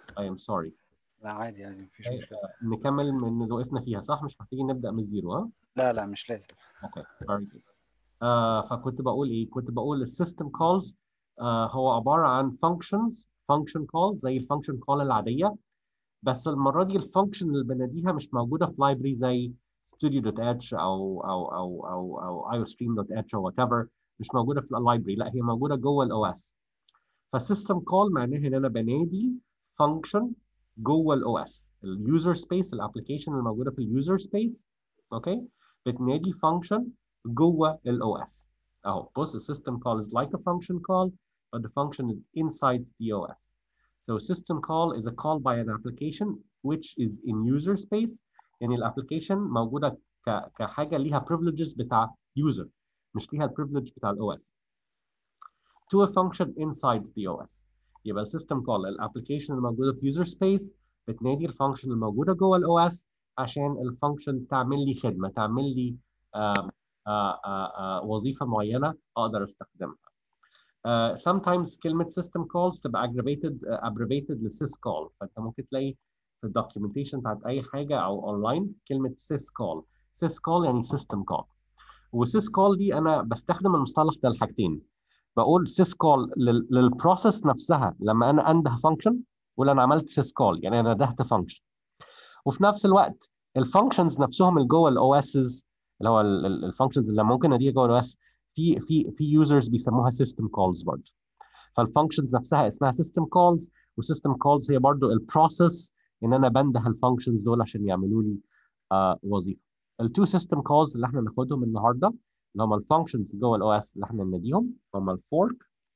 I am sorry لا عادي يعني مفيش أوكي، مشكلة آه، نكمل من اللي وقفنا فيها صح مش محتاجين نبدأ من الزيرو ها لا لا مش لازم اوكي very good آه فكنت بقول ايه كنت بقول السيستم كولز آه هو عبارة عن functions function calls زي الفانكشن كول العادية بس المرة دي الفانكشن اللي بناديها مش موجودة في لايبرري زي studio.h او او او او او iostream.h او whatever مش موجودة في اللايبرري لا هي موجودة جوه الاو اس فالسيستم كول معناها ان انا بنادي فانكشن جوه الاو اس اليوزر سبيس الابلكيشن الموجوده في اليوزر سبيس اوكي بتنادي فانكشن جوه الاو اس اهو بص السيستم call is like a function call but the function is inside the OS so system call is a call by an application which is in user space يعني الابلكيشن موجوده ك كحاجه ليها privileges بتاع user مش ليها البريفليج بتاع الاو اس to a function inside the OS يبقى السيستم كول الابلكيشن الموجوده في user space بتنادي الفانكشن الموجوده جوه الاو اس عشان الفانكشن تعمل لي خدمه تعمل لي آه آه آه وظيفه معينه اقدر استخدمها. Uh, sometimes كلمه system calls تبقى aggravated uh, abbreviated ل syscall فانت ممكن تلاقي في الدوكيومنتيشن بتاعت اي حاجه او اونلاين كلمه syscall syscall يعني system call وsyscall دي انا بستخدم المصطلح ده لحاجتين بقول syscall للبروسيس نفسها لما انا انده فانكشن ولا انا عملت syscall يعني انا ندهت فانكشن وفي نفس الوقت الفانكشنز نفسهم اللي جوه الاو اس اللي هو الفانكشنز اللي ممكن اديها جوه الاو اس في في في يوزرز بيسموها سيستم كولز برضه فالفانكشنز نفسها اسمها سيستم كولز وسيستم كولز هي برضه البروسيس ان انا بنده الفانكشنز دول عشان يعملوا لي uh, وظيفه التو سيستم كولز اللي احنا ناخدهم النهارده اللي هم الفانكشنز جوه الاو اس اللي احنا بناديهم هم الفورك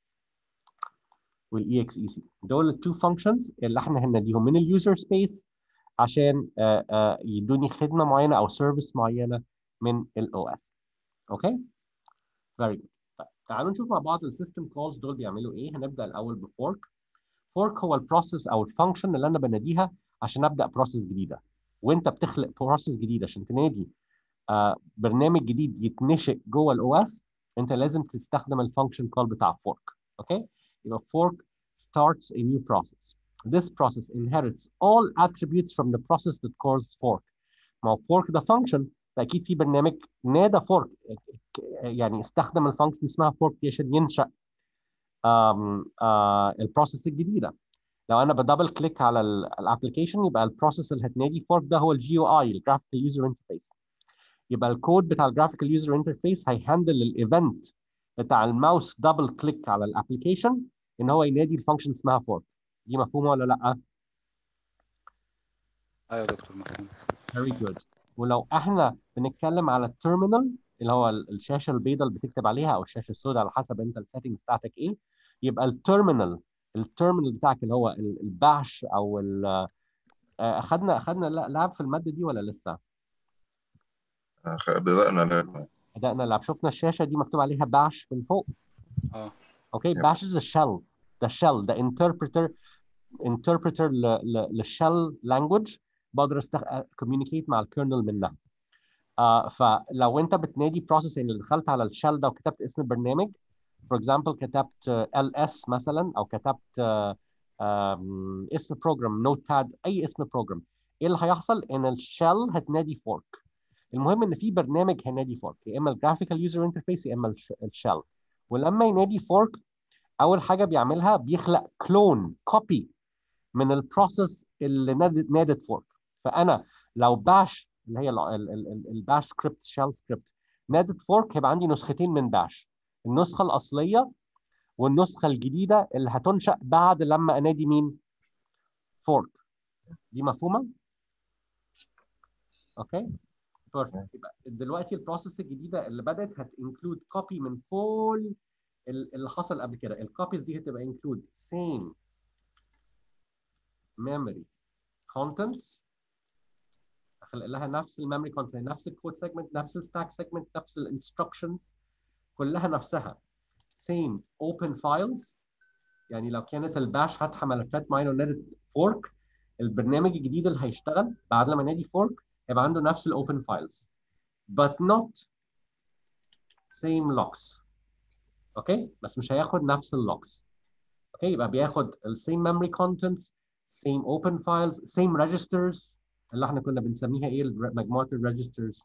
والاي اكس اي سي دول التو فانكشنز اللي احنا هناديهم من اليوزر سبيس عشان uh, uh, يدوني خدمه معينه او سيرفيس معينه من الاو اس اوكي فيري جود طيب تعالوا نشوف مع بعض السيستم كولز دول بيعملوا ايه هنبدا الاول بفورك فورك هو البروسيس او الفانكشن اللي انا بناديها عشان ابدا بروسيس جديده وانت بتخلق بروسيس جديده عشان تنادي آه برنامج جديد يتنشئ جوه الاو اس انت لازم تستخدم الفانكشن كول بتاع فورك اوكي يبقى fork starts a new process this process inherits all attributes from the process that calls fork ما هو fork ده function فاكيد في برنامج نادى فورك يعني استخدم الفانكشن اسمها فورك دي عشان ينشا البروسيس الجديده لو انا بدبل كليك على الابلكيشن يبقى البروسيس اللي هتنادي فورك ده هو الجي او اي الجرافيكال يوزر انترفيس يبقى الكود بتاع الجرافيكال يوزر انترفيس هيهندل الايفنت بتاع الماوس دبل كليك على الابلكيشن ان هو ينادي الفانكشن اسمها فورك دي مفهومه ولا لا؟ ايوه يا دكتور مفهوم very good ولو احنا بنتكلم على التيرمينال اللي هو الشاشه البيضاء اللي بتكتب عليها او الشاشه السوداء على حسب انت السيتنجز بتاعتك ايه يبقى التيرمينال التيرمينال بتاعك اللي هو الباش او اخذنا اخذنا لعب في الماده دي ولا لسه؟ بدأنا لعب بدأنا لعب شفنا الشاشه دي مكتوب عليها باش من فوق اه اوكي باش از shell the shell the interpreter interpreter للشell language بقدر استخ... كوميونيكيت مع الكيرنل منها آه فلو انت بتنادي بروسيس اللي دخلت على الشell ده وكتبت اسم البرنامج فور اكزامبل كتبت ال اس مثلا او كتبت آه آه اسم بروجرام نوت باد اي اسم بروجرام ايه اللي هيحصل ان الشell هتنادي فورك المهم ان في برنامج هينادي فورك يا اما الجرافيكال يوزر انترفيس يا اما الشell ولما ينادي فورك اول حاجه بيعملها بيخلق كلون كوبي من البروسيس اللي نادت فورك فانا لو باش اللي هي الباش سكريبت شيل سكريبت نادت فورك هيبقى عندي نسختين من باش النسخه الاصليه والنسخه الجديده اللي هتنشا بعد لما انادي مين فورك دي مفهومه اوكي بيرفكت يبقى دلوقتي البروسيس الجديده اللي بدات هتنكلود كوبي من كل اللي حصل قبل كده الكوبيز دي هتبقى انكلود same memory contents اخلق لها نفس الميموري كونتنت نفس الكود سيجمنت نفس الستاك سيجمنت نفس الانستركشنز كلها نفسها same open files يعني لو كانت الباش فاتحه ملفات معينه ونادت فورك البرنامج الجديد اللي هيشتغل بعد لما نادي فورك هيبقى عنده نفس الاوبن فايلز but not same locks اوكي بس مش هياخد نفس اللوكس اوكي يبقى بياخد السيم memory contents same open files same registers اللي احنا كنا بنسميها ايه الر- مجموعه الريجسترز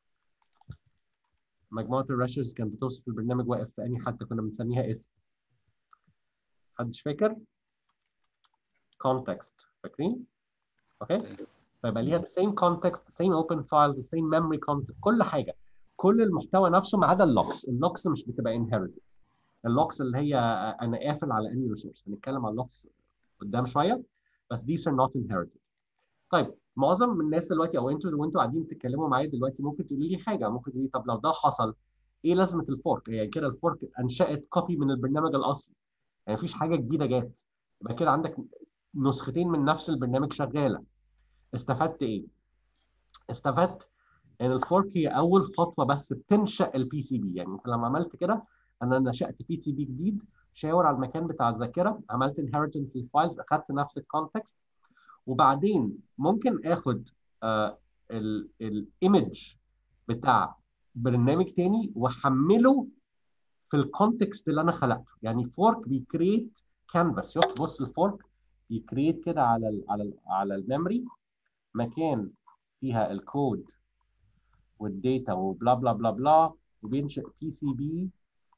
مجموعه الريجسترز كانت بتوصف البرنامج واقف في انهي حته كنا بنسميها اسم محدش فاكر context فاكرين اوكي فيبقى ليها the same context the same open files the same memory content كل حاجه كل المحتوى نفسه ما عدا اللوكس اللوكس مش بتبقى inherited اللوكس اللي هي انا قافل على اني ريسورس هنتكلم عن اللوكس قدام شويه بس these are not inherited طيب معظم الناس دلوقتي او انتوا وانتوا قاعدين تتكلموا معايا دلوقتي ممكن تقولوا لي حاجه ممكن تقولي طب لو ده حصل ايه لازمه الفورك؟ يعني كده الفورك انشات كوبي من البرنامج الاصلي يعني مفيش حاجه جديده جت يبقى كده عندك نسختين من نفس البرنامج شغاله استفدت ايه؟ استفدت ان الفورك هي اول خطوه بس بتنشا البي سي بي يعني انت لما عملت كده انا نشات بي سي بي جديد شاور على المكان بتاع الذاكره عملت انهيرتنس للفايلز اخدت نفس الكونتكست وبعدين ممكن اخد الايمج بتاع برنامج تاني واحمله في الكونتكست اللي انا خلقته يعني فورك بيكريت كانفاس شوف بص الفورك بيكريت كده على ال على ال على الميموري مكان فيها الكود والداتا وبلا بلا بلا بلا وبينشئ بي سي بي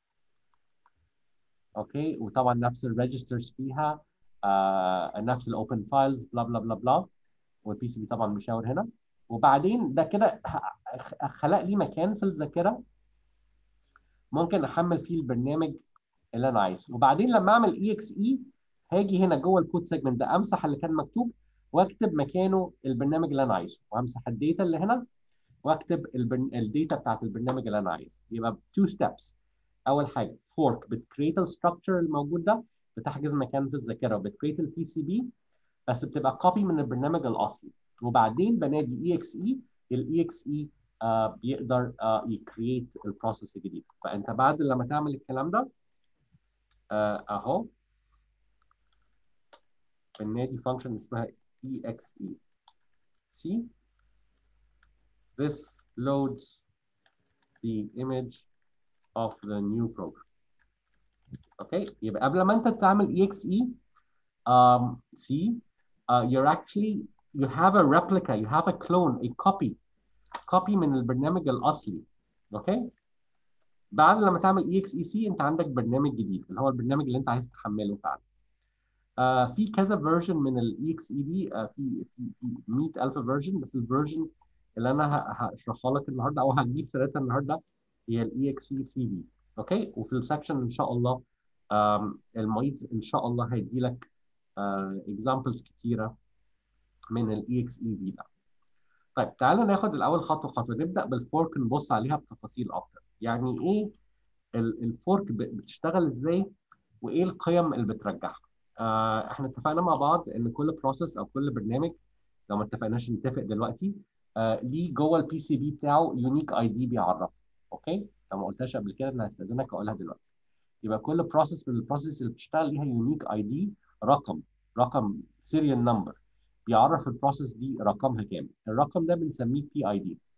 اوكي وطبعا نفس الريجسترز فيها آه نفس الاوبن فايلز بلا بلا بلا بلا والبي سي بي طبعا بيشاور هنا وبعدين ده كده ه- خلق لي مكان في الذاكره ممكن احمل فيه البرنامج اللي انا عايزه وبعدين لما اعمل اي اكس اي هاجي هنا جوه الكود سيجمنت ده امسح اللي كان مكتوب واكتب مكانه البرنامج اللي انا عايزه وامسح الداتا اللي هنا واكتب البرن... الداتا بتاعت البرنامج اللي انا عايزه يبقى تو ستيبس اول حاجه فورك بتكريت الستراكشر الموجود ده بتحجز مكان في الذاكره وبتكريت البي سي بي بس بتبقى كوبي من البرنامج الاصلي وبعدين بنادي اي اكس اي الاي اكس اي بيقدر uh, يكريت البروسيس الجديد فانت بعد لما تعمل الكلام ده uh, اهو بنادي فانكشن اسمها exe see this loads the image of the new program اوكي يبقى قبل ما انت تعمل exe um, see uh, you're actually you have a replica you have a clone a copy copy من البرنامج الاصلي اوكي بعد لما تعمل exe انت عندك برنامج جديد اللي هو البرنامج اللي انت عايز تحمله فعلا آه في كذا فيرجن من الاي اكس اي دي آه في في 100000 فيرجن بس الفيرجن اللي انا ه- هشرحها لك النهارده او هجيب سيرتها النهارده هي الاي اكس اي سي في اوكي وفي السكشن ان شاء الله آم، المعيد ان شاء الله هيدي لك اكزامبلز كتيره من الاي اكس اي دي ده طيب تعالى ناخد الاول خطوه خطوه نبدا بالفورك نبص عليها بتفاصيل اكتر يعني ايه ال- الفورك ب- بتشتغل ازاي وايه القيم اللي بترجعها آه احنا اتفقنا مع بعض ان كل بروسيس او كل برنامج لو ما اتفقناش نتفق دلوقتي آه ليه جوه البي سي بي بتاعه يونيك اي دي بيعرفه اوكي لو ما قلتهاش قبل كده انا هستاذنك اقولها دلوقتي يبقى كل بروسيس من البروسيس اللي بتشتغل ليها يونيك اي دي رقم رقم سيريال نمبر بيعرف البروسيس دي رقمها كام الرقم ده بنسميه بي اي دي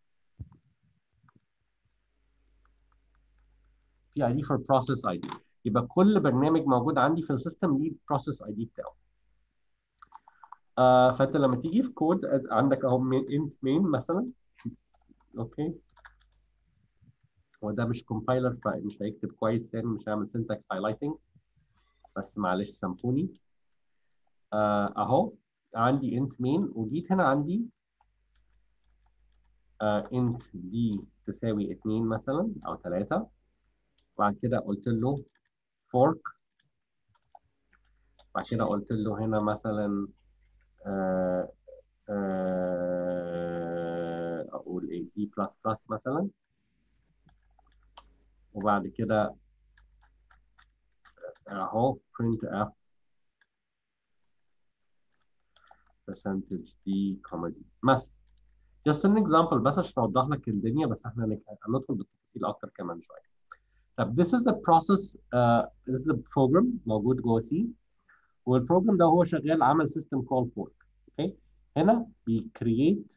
بي اي دي فور بروسيس اي دي يبقى كل برنامج موجود عندي في السيستم ليه بروسيس اي دي بتاعه آه فانت لما تيجي في كود عندك اهو انت مين مثلا اوكي هو ده مش كومبايلر فمش هيكتب كويس يعني مش هيعمل syntax highlighting بس معلش سامحوني آه اهو عندي انت مين وجيت هنا عندي آه انت دي تساوي 2 مثلا او 3 بعد كده قلت له fork بعد كده قلت له هنا مثلا آه آه اقول ايه دي بلس بلس مثلا وبعد كده اهو print f percentage d comma d مثلا just an example بس عشان اوضح لك الدنيا بس احنا هنك- هندخل بالتفاصيل اكتر كمان شويه طب this is a process uh, this is a program موجود جوه C والبروجرام ده هو شغال عمل system call fork اوكي هنا بي create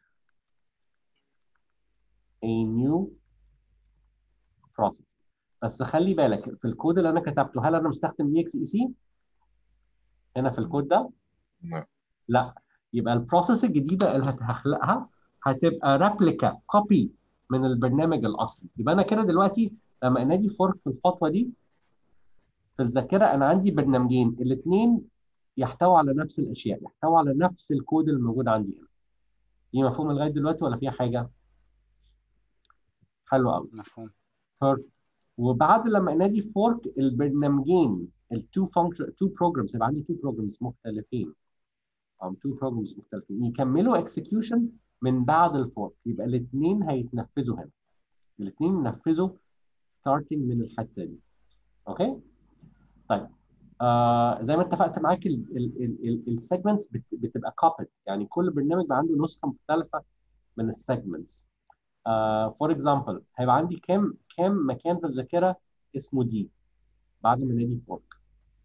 a new process بس خلي بالك في الكود اللي انا كتبته هل انا مستخدم EXEC هنا في الكود ده لا لا يبقى البروسيس الجديده اللي هخلقها هتبقى ريبليكا كوبي من البرنامج الاصلي يبقى انا كده دلوقتي لما انادي فورك في الخطوه دي في الذاكره انا عندي برنامجين الاثنين يحتووا على نفس الاشياء يحتووا على نفس الكود الموجود عندي هنا دي مفهوم لغايه دلوقتي ولا فيها حاجه حلو قوي مفهوم بيرفكت وبعد لما انادي فورك البرنامجين التو فانكشن تو بروجرامز يبقى عندي تو بروجرامز مختلفين او تو بروجرامز مختلفين يكملوا اكسكيوشن من بعد الفورك يبقى الاثنين هيتنفذوا هنا الاثنين ينفذوا ستارتنج من الحته دي اوكي طيب آه زي ما اتفقت معاك السيجمنتس بتبقى كوبيد يعني كل برنامج بقى عنده نسخه مختلفه من السيجمنتس فور اكزامبل هيبقى عندي كام كام مكان في الذاكره اسمه دي بعد ما نادي فورك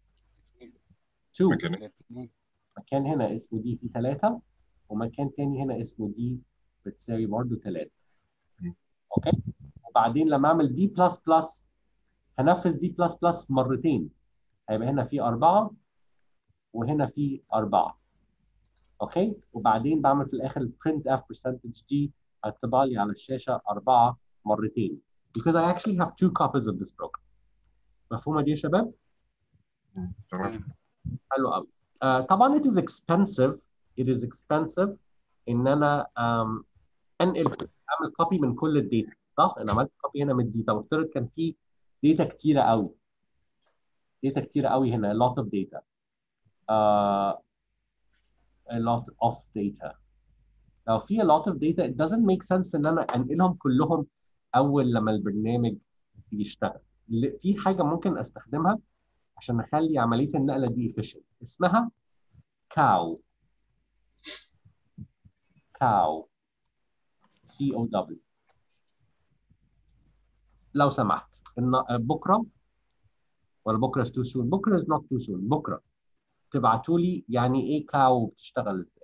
2 مكان الاثنين مكان هنا اسمه دي فيه 3 ومكان تاني هنا اسمه دي بتساوي برضه 3 مم. اوكي وبعدين لما اعمل دي بلس بلس هنفذ دي بلس بلس مرتين هيبقى هنا في 4 وهنا في 4 اوكي وبعدين بعمل في الاخر print f percentage g هتطبع لي على الشاشه 4 مرتين because I actually have two copies of this program مفهومه دي يا شباب؟ مم. تمام تمام حلو قوي آه طبعا it is expensive it is expensive ان انا um, انقل اعمل كوبي من كل الداتا صح؟ انا عملت كوبي هنا من الداتا وافترض كان في داتا كتيره قوي داتا كتيره قوي هنا a lot of data uh, a lot of data لو في a lot of data it doesn't make sense ان انا انقلهم كلهم اول لما البرنامج يشتغل ل- في حاجه ممكن استخدمها عشان اخلي عمليه النقله دي efficient اسمها cow cow C O W لو سمحت إن بكره ولا بكره is too soon بكره is not too soon بكره تبعتوا لي يعني ايه كاو بتشتغل ازاي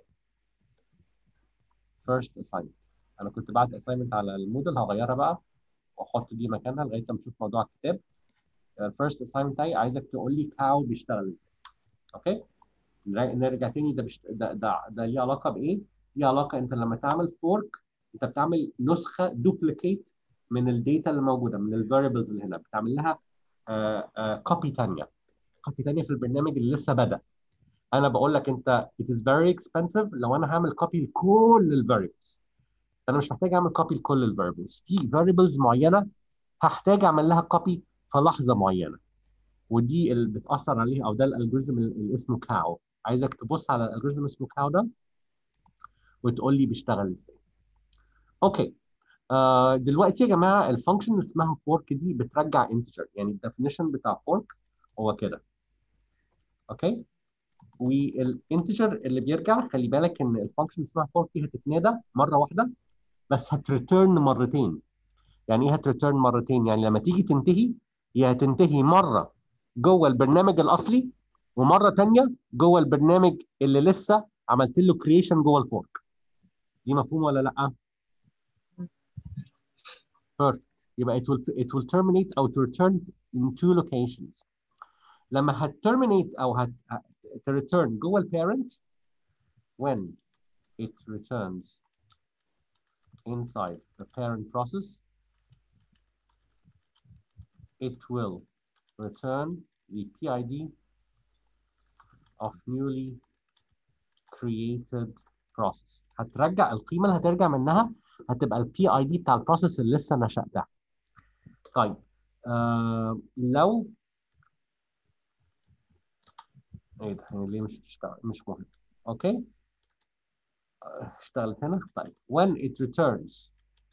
first assignment انا كنت بعت assignment على الموديل هغيرها بقى واحط دي مكانها لغايه لما اشوف موضوع الكتاب الفيرست assignment بتاعي عايزك تقول لي كاو بيشتغل ازاي اوكي نر- نرجع تاني ده بشت... ده ده ده ليه علاقه بايه؟ ليه علاقه انت لما تعمل فورك انت بتعمل نسخه دوبليكيت من الداتا اللي موجوده من الفاريبلز اللي هنا بتعمل لها كوبي ثانيه كوبي ثانيه في البرنامج اللي لسه بدا انا بقول لك انت it is very expensive لو انا هعمل كوبي لكل الفاريبلز انا مش محتاج اعمل كوبي لكل الفاريبلز في فاريبلز معينه هحتاج اعمل لها كوبي في لحظه معينه ودي اللي بتاثر عليها او ده الالجوريزم اللي اسمه كاو عايزك تبص على الالجوريزم اسمه كاو ده وتقول لي بيشتغل ازاي اوكي آه دلوقتي يا جماعه الفانكشن اللي اسمها فورك دي بترجع انتجر يعني الديفينيشن بتاع فورك هو كده اوكي والانتجر اللي بيرجع خلي بالك ان الفانكشن اسمها فورك دي هتتنادى مره واحده بس هتريتيرن مرتين يعني ايه هتريتيرن مرتين يعني لما تيجي تنتهي هي هتنتهي مره جوه البرنامج الاصلي ومره ثانيه جوه البرنامج اللي لسه عملت له كرييشن جوه الفورك دي مفهوم ولا لا perfect يبقى it will it will terminate او to return in two locations لما هت terminate او هت to return جوه البيرنت when it returns inside the parent process it will return the PID of newly created process هترجع القيمه اللي هترجع منها هتبقى البي اي دي بتاع البروسيس اللي لسه نشأتها طيب آه لو ايه ده يعني ليه مش بتشتغل مش مهم اوكي آه، اشتغلت هنا طيب when it returns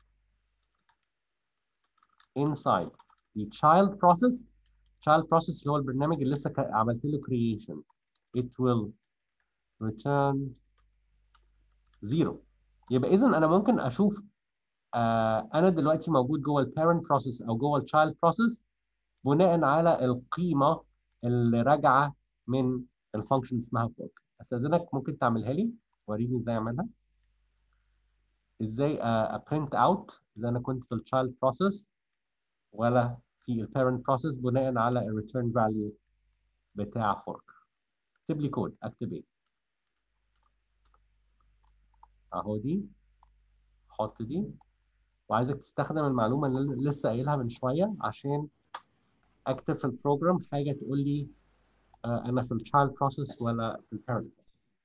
inside the child process child process اللي هو البرنامج اللي لسه كا- عملت له creation it will return zero يبقى اذا انا ممكن اشوف آه انا دلوقتي موجود جوه البيرنت بروسيس او جوه التشايلد بروسيس بناء على القيمه اللي راجعه من الفانكشن اسمها فورك استاذنك ممكن تعملها لي وريني ازاي اعملها ازاي ابرنت اوت اذا انا كنت في التشايلد بروسيس ولا في البيرنت بروسيس بناء على الريتيرن فاليو بتاع فورك اكتب لي كود اكتب ايه اهو دي حط دي وعايزك تستخدم المعلومه اللي لسه قايلها من شويه عشان اكتب في البروجرام حاجه تقول لي آه، انا في التشايلد بروسيس ولا في البيرنت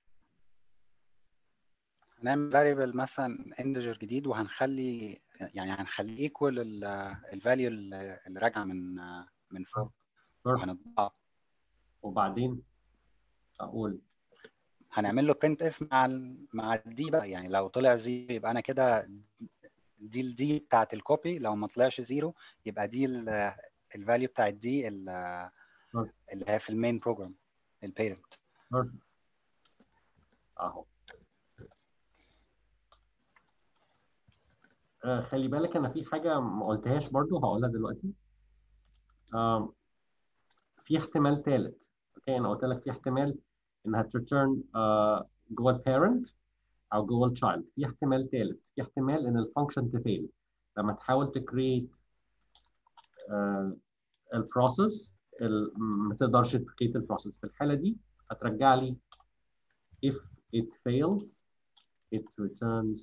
هنعمل variable مثلا integer جديد وهنخلي يعني هنخليه equal الفاليو اللي راجعه من من فوق وهنطبعه وبعدين اقول هنعمل له print if مع ال مع الدي بقى يعني لو طلع زيرو يبقى انا كده دي الدي بتاعت الكوبي لو ما طلعش زيرو يبقى دي الفاليو بتاعت دي اللي هي في المين بروجرام البيرنت perfect. اهو آه، خلي بالك انا في حاجه ما قلتهاش برضو هقولها دلوقتي آم، في احتمال ثالث اوكي انا قلت لك في احتمال انها تريتيرن جوه البيرنت او جوه التشايلد في احتمال ثالث في احتمال ان الفانكشن تفيل لما تحاول تكريت البروسيس ما تقدرش تكريت البروسيس في الحاله دي هترجع لي if it fails it returns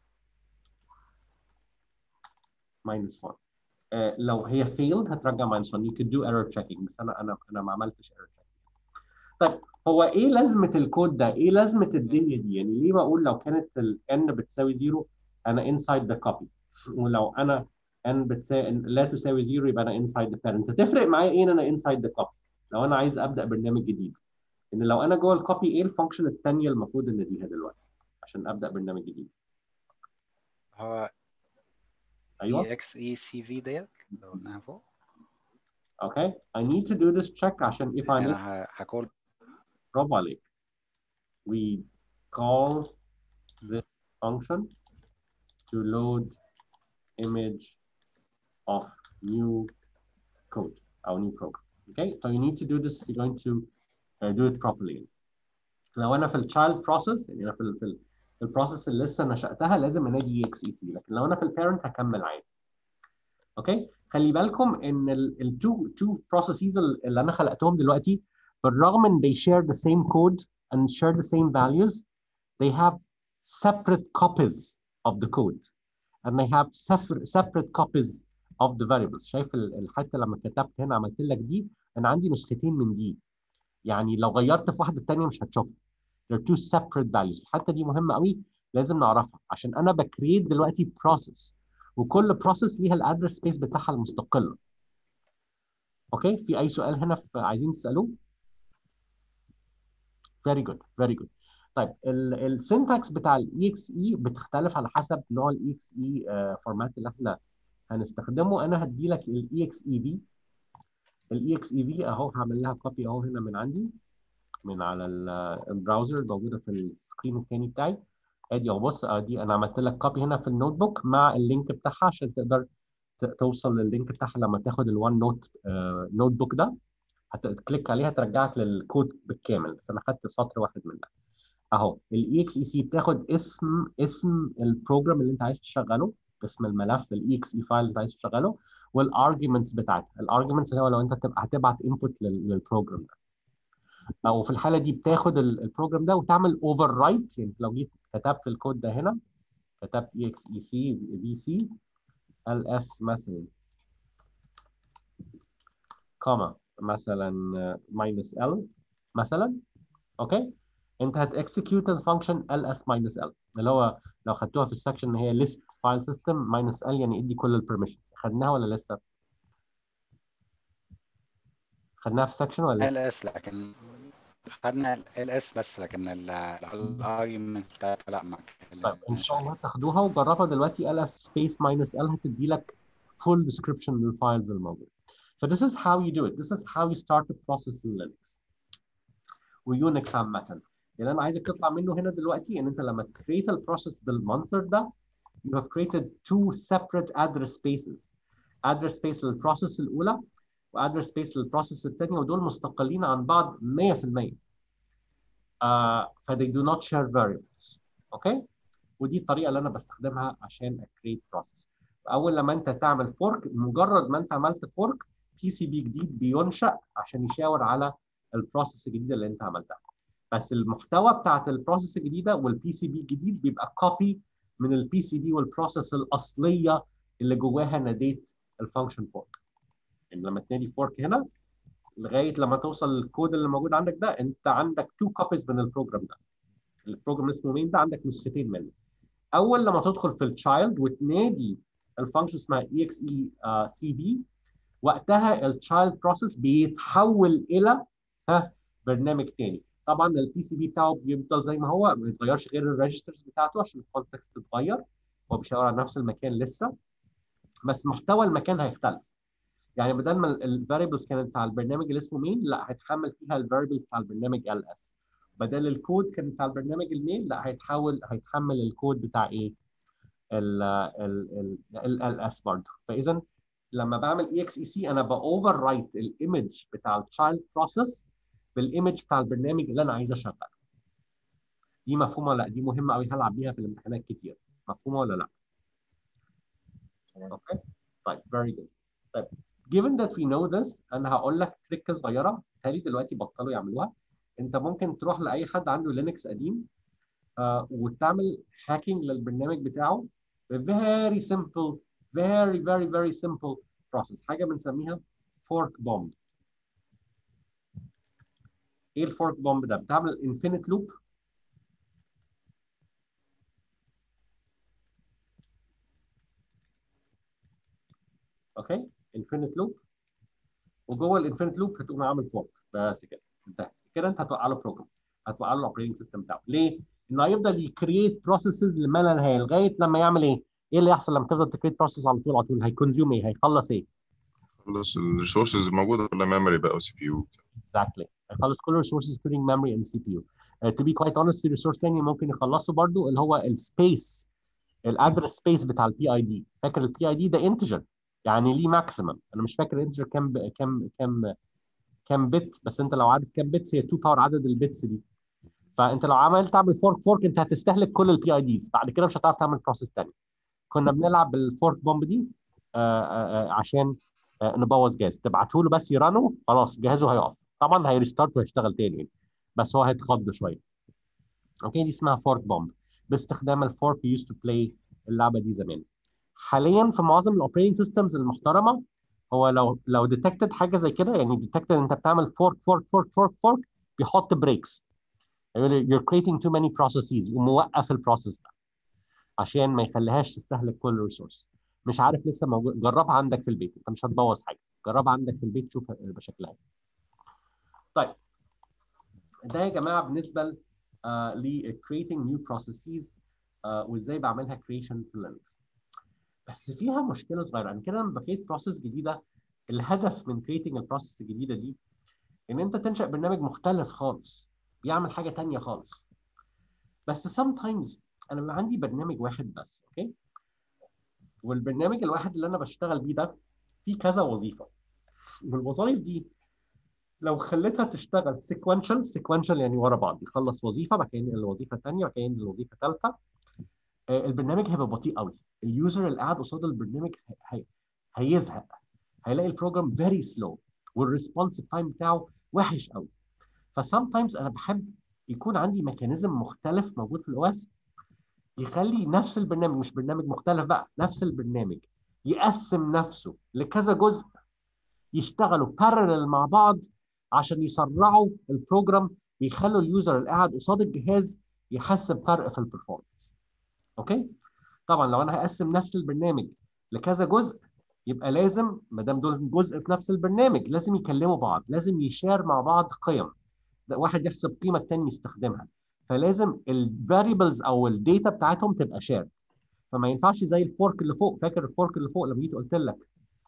minus 1 آه، لو هي failed هترجع minus 1 you could do error checking بس انا انا انا ما عملتش error checking طيب هو ايه لازمه الكود ده؟ ايه لازمه الدنيا دي؟ يعني ليه بقول لو كانت ال n بتساوي 0 انا inside the copy ولو انا n بتساوي لا تساوي 0 يبقى انا inside the parent هتفرق معايا ايه ان انا inside the copy لو انا عايز ابدا برنامج جديد ان لو انا جوه الكوبي ايه الفانكشن الثانيه المفروض ان اديها دلوقتي عشان ابدا برنامج جديد هو ايوه execv ديت لو قلناها فوق اوكي I need to do this check عشان if I يعني make انا ه- هكول برافو عليك we call this function to load image of new code or new program okay so you need to do this you're going to uh, do it properly لو انا في التشايلد بروسيس يعني انا في ال في ال- في البروسيس اللي لسه نشاتها لازم انادي اكس اي سي لكن لو انا في البيرنت هكمل عادي اوكي خلي بالكم ان التو تو بروسيسز اللي انا خلقتهم دلوقتي بالرغم ان they share the same code and share the same values they have separate copies of the code and they have separate separate copies of the variables شايف ال- ال- حتى لما كتبت هنا عملت لك دي انا عندي نسختين من دي يعني لو غيرت في واحده الثانيه مش هتشوفها they're two separate values الحته دي مهمه قوي لازم نعرفها عشان انا بكريت دلوقتي process وكل بروسيس ليها الادرس سبيس بتاعها المستقله اوكي في اي سؤال هنا في عايزين تسالوه very good very good طيب السنتكس بتاع الاي اكس اي بتختلف على حسب نوع الاي اكس اي فورمات اللي احنا هنستخدمه انا هدي لك الاي اكس اي في الاي اكس اي في اهو هعمل لها كوبي اهو هنا من عندي من على ال- البراوزر موجوده في السكرين الثاني بتاعي ادي اهو بص ادي انا عملت لك كوبي هنا في النوت بوك مع اللينك بتاعها عشان تقدر ت- توصل لللينك بتاعها لما تاخد الوان نوت نوت بوك ده هتكليك عليها ترجعك للكود بالكامل بس انا خدت سطر واحد منها اهو الاي اكس اي سي بتاخد اسم اسم البروجرام اللي انت عايز تشغله اسم الملف الاي اكس اي فايل اللي انت عايز تشغله والارجيومنتس بتاعتها الارجيومنتس اللي هو لو انت تبقى هتبعت انبوت للبروجرام ده او في الحاله دي بتاخد ال- البروجرام ده وتعمل اوفر رايت يعني لو جيت كتبت الكود ده هنا كتبت اي اكس اي سي في سي ال اس مثلا كوما مثلا ماينس ال مثلا اوكي انت هتكسكيوت الفانكشن ال اس ماينس ال اللي هو لو خدتوها في السكشن ان هي ليست فايل سيستم ماينس ال يعني ادي كل البرميشنز خدناها ولا لسه؟ خدناها في السكشن ولا ال لسه؟ اس لكن خدنا ال اس بس لكن الارجيومنت بتاعتها لا ما طيب ان شاء الله تاخدوها وجربها دلوقتي ls space minus l هتدي لك full description للفايلز الموجوده. So this is how you do it. This is how you start the process in Linux. ويونكس عامة. اللي انا عايزك تطلع منه هنا دلوقتي ان انت لما تكريت البروسيس بالمنظر ده you have created two separate address spaces. address space للبروسيس الاولى وaddress space للبروسيس الثانيه ودول مستقلين عن بعض 100%. uh, ف they do not share variables. اوكي؟ ودي الطريقه اللي انا بستخدمها عشان اكريت بروسيس اول لما انت تعمل فورك مجرد ما انت عملت فورك بي سي بي جديد بينشا عشان يشاور على البروسيس الجديده اللي انت عملتها بس المحتوى بتاعت البروسيس الجديده والبي سي بي الجديد بيبقى كوبي من البي سي بي والبروسيس الاصليه اللي جواها ناديت الفانكشن فورك يعني لما تنادي فورك هنا لغايه لما توصل للكود اللي موجود عندك ده انت عندك تو كوبيز من البروجرام ده البروجرام اسمه مين ده عندك نسختين منه اول لما تدخل في التشايلد وتنادي الفانكشن اسمها اي اكس اي سي بي وقتها التشايلد بروسيس بيتحول الى ها برنامج تاني طبعا البي سي بي بتاعه بيفضل زي ما هو ما بيتغيرش غير الريجسترز بتاعته عشان الكونتكست اتغير هو بيشاور على نفس المكان لسه بس محتوى المكان هيختلف يعني بدل ما الفاريبلز كانت بتاع البرنامج اللي اسمه مين لا هيتحمل فيها الفاريبلز بتاع البرنامج ال اس بدل الكود كان بتاع البرنامج المين لا هيتحول هيتحمل الكود بتاع ايه ال ال ال ال اس برضه فاذا لما بعمل اي اكس اي سي انا باوفر رايت الايمج بتاع التشايلد بروسيس بالايمج بتاع البرنامج اللي انا عايز اشغله دي مفهومه ولا لا دي مهمه قوي هلعب بيها في الامتحانات كتير مفهومه ولا لا اوكي طيب very good طيب given that we know this انا هقول لك تريكه صغيره تالي دلوقتي بطلوا يعملوها انت ممكن تروح لاي حد عنده لينكس قديم uh, وتعمل هاكينج للبرنامج بتاعه very simple very very very simple process حاجه بنسميها fork bomb ايه الفورك بومب ده بتعمل انفينيت لوب اوكي انفينيت لوب وجوه الانفينيت لوب هتقوم عامل فورك بس كده انتهى كده انت هتوقع له بروجرام هتوقع له الاوبريتنج سيستم بتاعه ليه؟ انه هيفضل يكريت بروسيسز لما لا نهايه لغايه لما يعمل ايه؟ ايه اللي يحصل لما تفضل تكريت بروسيس على طول على طول هيكونزيوم ايه؟ هيخلص ايه؟ خلص الريسورسز الموجوده كلها ميموري بقى وسي بي يو exactly هيخلص كل الريسورسز including memory and CPU uh, to be quite honest في ريسورس تاني ممكن يخلصه برضو اللي هو السبيس الادرس سبيس بتاع البي اي دي فاكر البي اي دي ده انتجر يعني ليه ماكسيمم انا مش فاكر انتجر كام ب... كام كام كام بت بس انت لو عارف كام بتس هي 2 باور عدد البتس دي فانت لو عملت تعمل فورك فورك انت هتستهلك كل البي اي ديز بعد كده مش هتعرف تعمل بروسيس تاني كنا بنلعب بالفورك بومب دي آآ آآ عشان نبوظ جهاز تبعته له بس يرنه خلاص جهازه هيقف طبعا هيريستارت وهيشتغل تاني يعني. بس هو هيتخض شويه اوكي دي اسمها فورك بومب باستخدام الفورك يوز تو بلاي اللعبه دي زمان حاليا في معظم الاوبريتنج سيستمز المحترمه هو لو لو ديتكتد حاجه زي كده يعني ديتكتد انت بتعمل فورك فورك فورك فورك فورك بيحط بريكس يقول لي you're creating too many processes يقوم موقف البروسيس ده عشان ما يخليهاش تستهلك كل الريسورس مش عارف لسه موجود جربها عندك في البيت انت مش هتبوظ حاجه جربها عندك في البيت شوف هيبقى شكلها ايه طيب ده يا جماعه بالنسبه ل creating new processes uh, وازاي بعملها creation في لينكس بس فيها مشكله صغيره انا كده لما بكريت بروسيس جديده الهدف من creating البروسيس الجديده دي ان انت تنشا برنامج مختلف خالص بيعمل حاجه ثانيه خالص بس sometimes انا بيبقى عندي برنامج واحد بس اوكي والبرنامج الواحد اللي انا بشتغل بيه ده فيه كذا وظيفه والوظائف دي لو خليتها تشتغل سيكونشال سيكونشال يعني ورا بعض يخلص وظيفه بعد كده ينقل لوظيفه ثانيه بعد كده ينزل وظيفه ثالثه البرنامج هيبقى بطيء قوي اليوزر اللي قاعد قصاد البرنامج هي... هيزهق هيلاقي البروجرام فيري سلو والريسبونس تايم بتاعه وحش قوي فسامتايمز انا بحب يكون عندي ميكانيزم مختلف موجود في الاو اس يخلي نفس البرنامج مش برنامج مختلف بقى نفس البرنامج يقسم نفسه لكذا جزء يشتغلوا بارلل مع بعض عشان يسرعوا البروجرام ويخلوا اليوزر اللي قاعد قصاد الجهاز يحس بفرق في البرفورمانس اوكي طبعا لو انا هقسم نفس البرنامج لكذا جزء يبقى لازم ما دام دول جزء في نفس البرنامج لازم يكلموا بعض لازم يشار مع بعض قيم واحد يحسب قيمه الثاني يستخدمها فلازم الفاريبلز او الداتا بتاعتهم تبقى شيرد فما ينفعش زي الفورك اللي فوق فاكر الفورك اللي فوق لما جيت قلت لك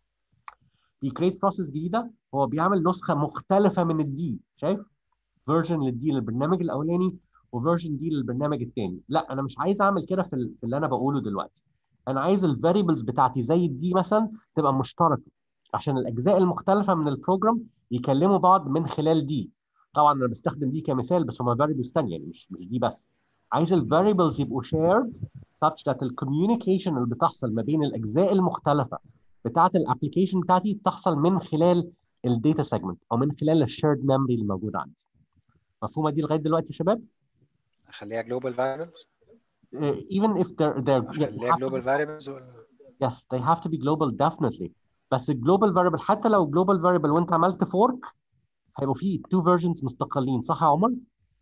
بيكريت بروسيس جديده هو بيعمل نسخه مختلفه من الدي شايف فيرجن للدي للبرنامج الاولاني وفيرجن دي للبرنامج الثاني لا انا مش عايز اعمل كده في اللي انا بقوله دلوقتي انا عايز الفاريبلز بتاعتي زي الدي مثلا تبقى مشتركه عشان الاجزاء المختلفه من البروجرام يكلموا بعض من خلال دي طبعا انا بستخدم دي كمثال بس هم فاريبلز ثانيه يعني مش مش دي بس عايز الفاريبلز يبقوا shared such that الكوميونيكيشن اللي بتحصل ما بين الاجزاء المختلفه بتاعه الابلكيشن بتاعتي تحصل من خلال الداتا سيجمنت او من خلال الشيرد ميموري اللي موجود عندي مفهومه دي لغايه دلوقتي يا شباب اخليها global variables Uh, even if they're they're yeah, اخليها have to global variables ولا Yes, they have to be global definitely. بس الجلوبال variable حتى لو global variable وانت عملت fork هيبقوا فيه two versions مستقلين صح يا عمر؟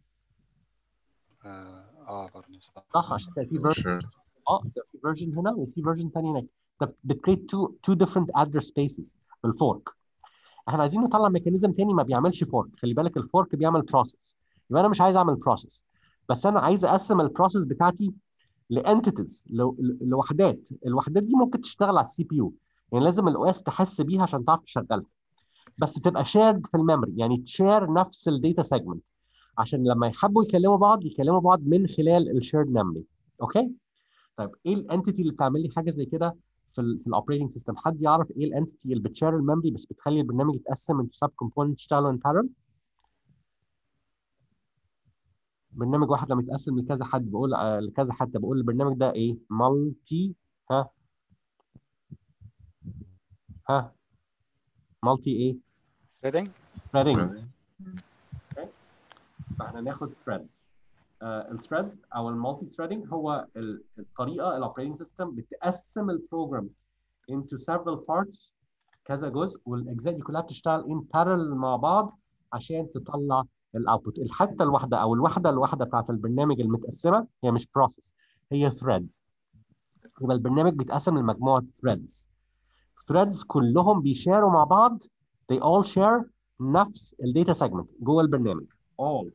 اه اه برضه صح صح عشان كده في version مش اه ده في version هنا وفي version تاني هناك. طب بتكريت two two different address spaces بالفورك. احنا عايزين نطلع ميكانيزم تاني ما بيعملش فورك، خلي بالك الفورك بيعمل process. يبقى انا مش عايز اعمل process بس انا عايز اقسم البروسيس بتاعتي لانتيتيز لوحدات الوحدات دي ممكن تشتغل على السي بي يو يعني لازم الاو اس تحس بيها عشان تعرف تشغلها بس تبقى شيرد في الميموري يعني تشير نفس الداتا سيجمنت عشان لما يحبوا يكلموا بعض يكلموا بعض من خلال الشيرد ميموري اوكي طيب ايه الانتيتي اللي بتعمل لي حاجه زي كده في ال في الاوبريتنج سيستم حد يعرف ايه الانتيتي اللي بتشير الميموري بس بتخلي البرنامج يتقسم انتو سب كومبوننت يشتغلوا ان بارل برنامج واحد لما يتقسم لكذا حد بقول آه، لكذا حد بقول البرنامج ده ايه مالتي ها ها مالتي ايه threading threading فاحنا ناخد threads آه الثريدز او المالتي ثريدنج هو ال- الطريقه الاوبريتنج سيستم بتقسم البروجرام into several parts كذا جزء والاجزاء دي كلها بتشتغل in parallel مع بعض عشان تطلع الاوتبوت الحته الواحده او الوحده الواحده بتاعت البرنامج المتقسمه هي مش بروسيس هي ثريد يبقى البرنامج بيتقسم لمجموعه ثريدز ثريدز كلهم بيشاروا مع بعض they all share نفس الداتا سيجمنت جوه البرنامج all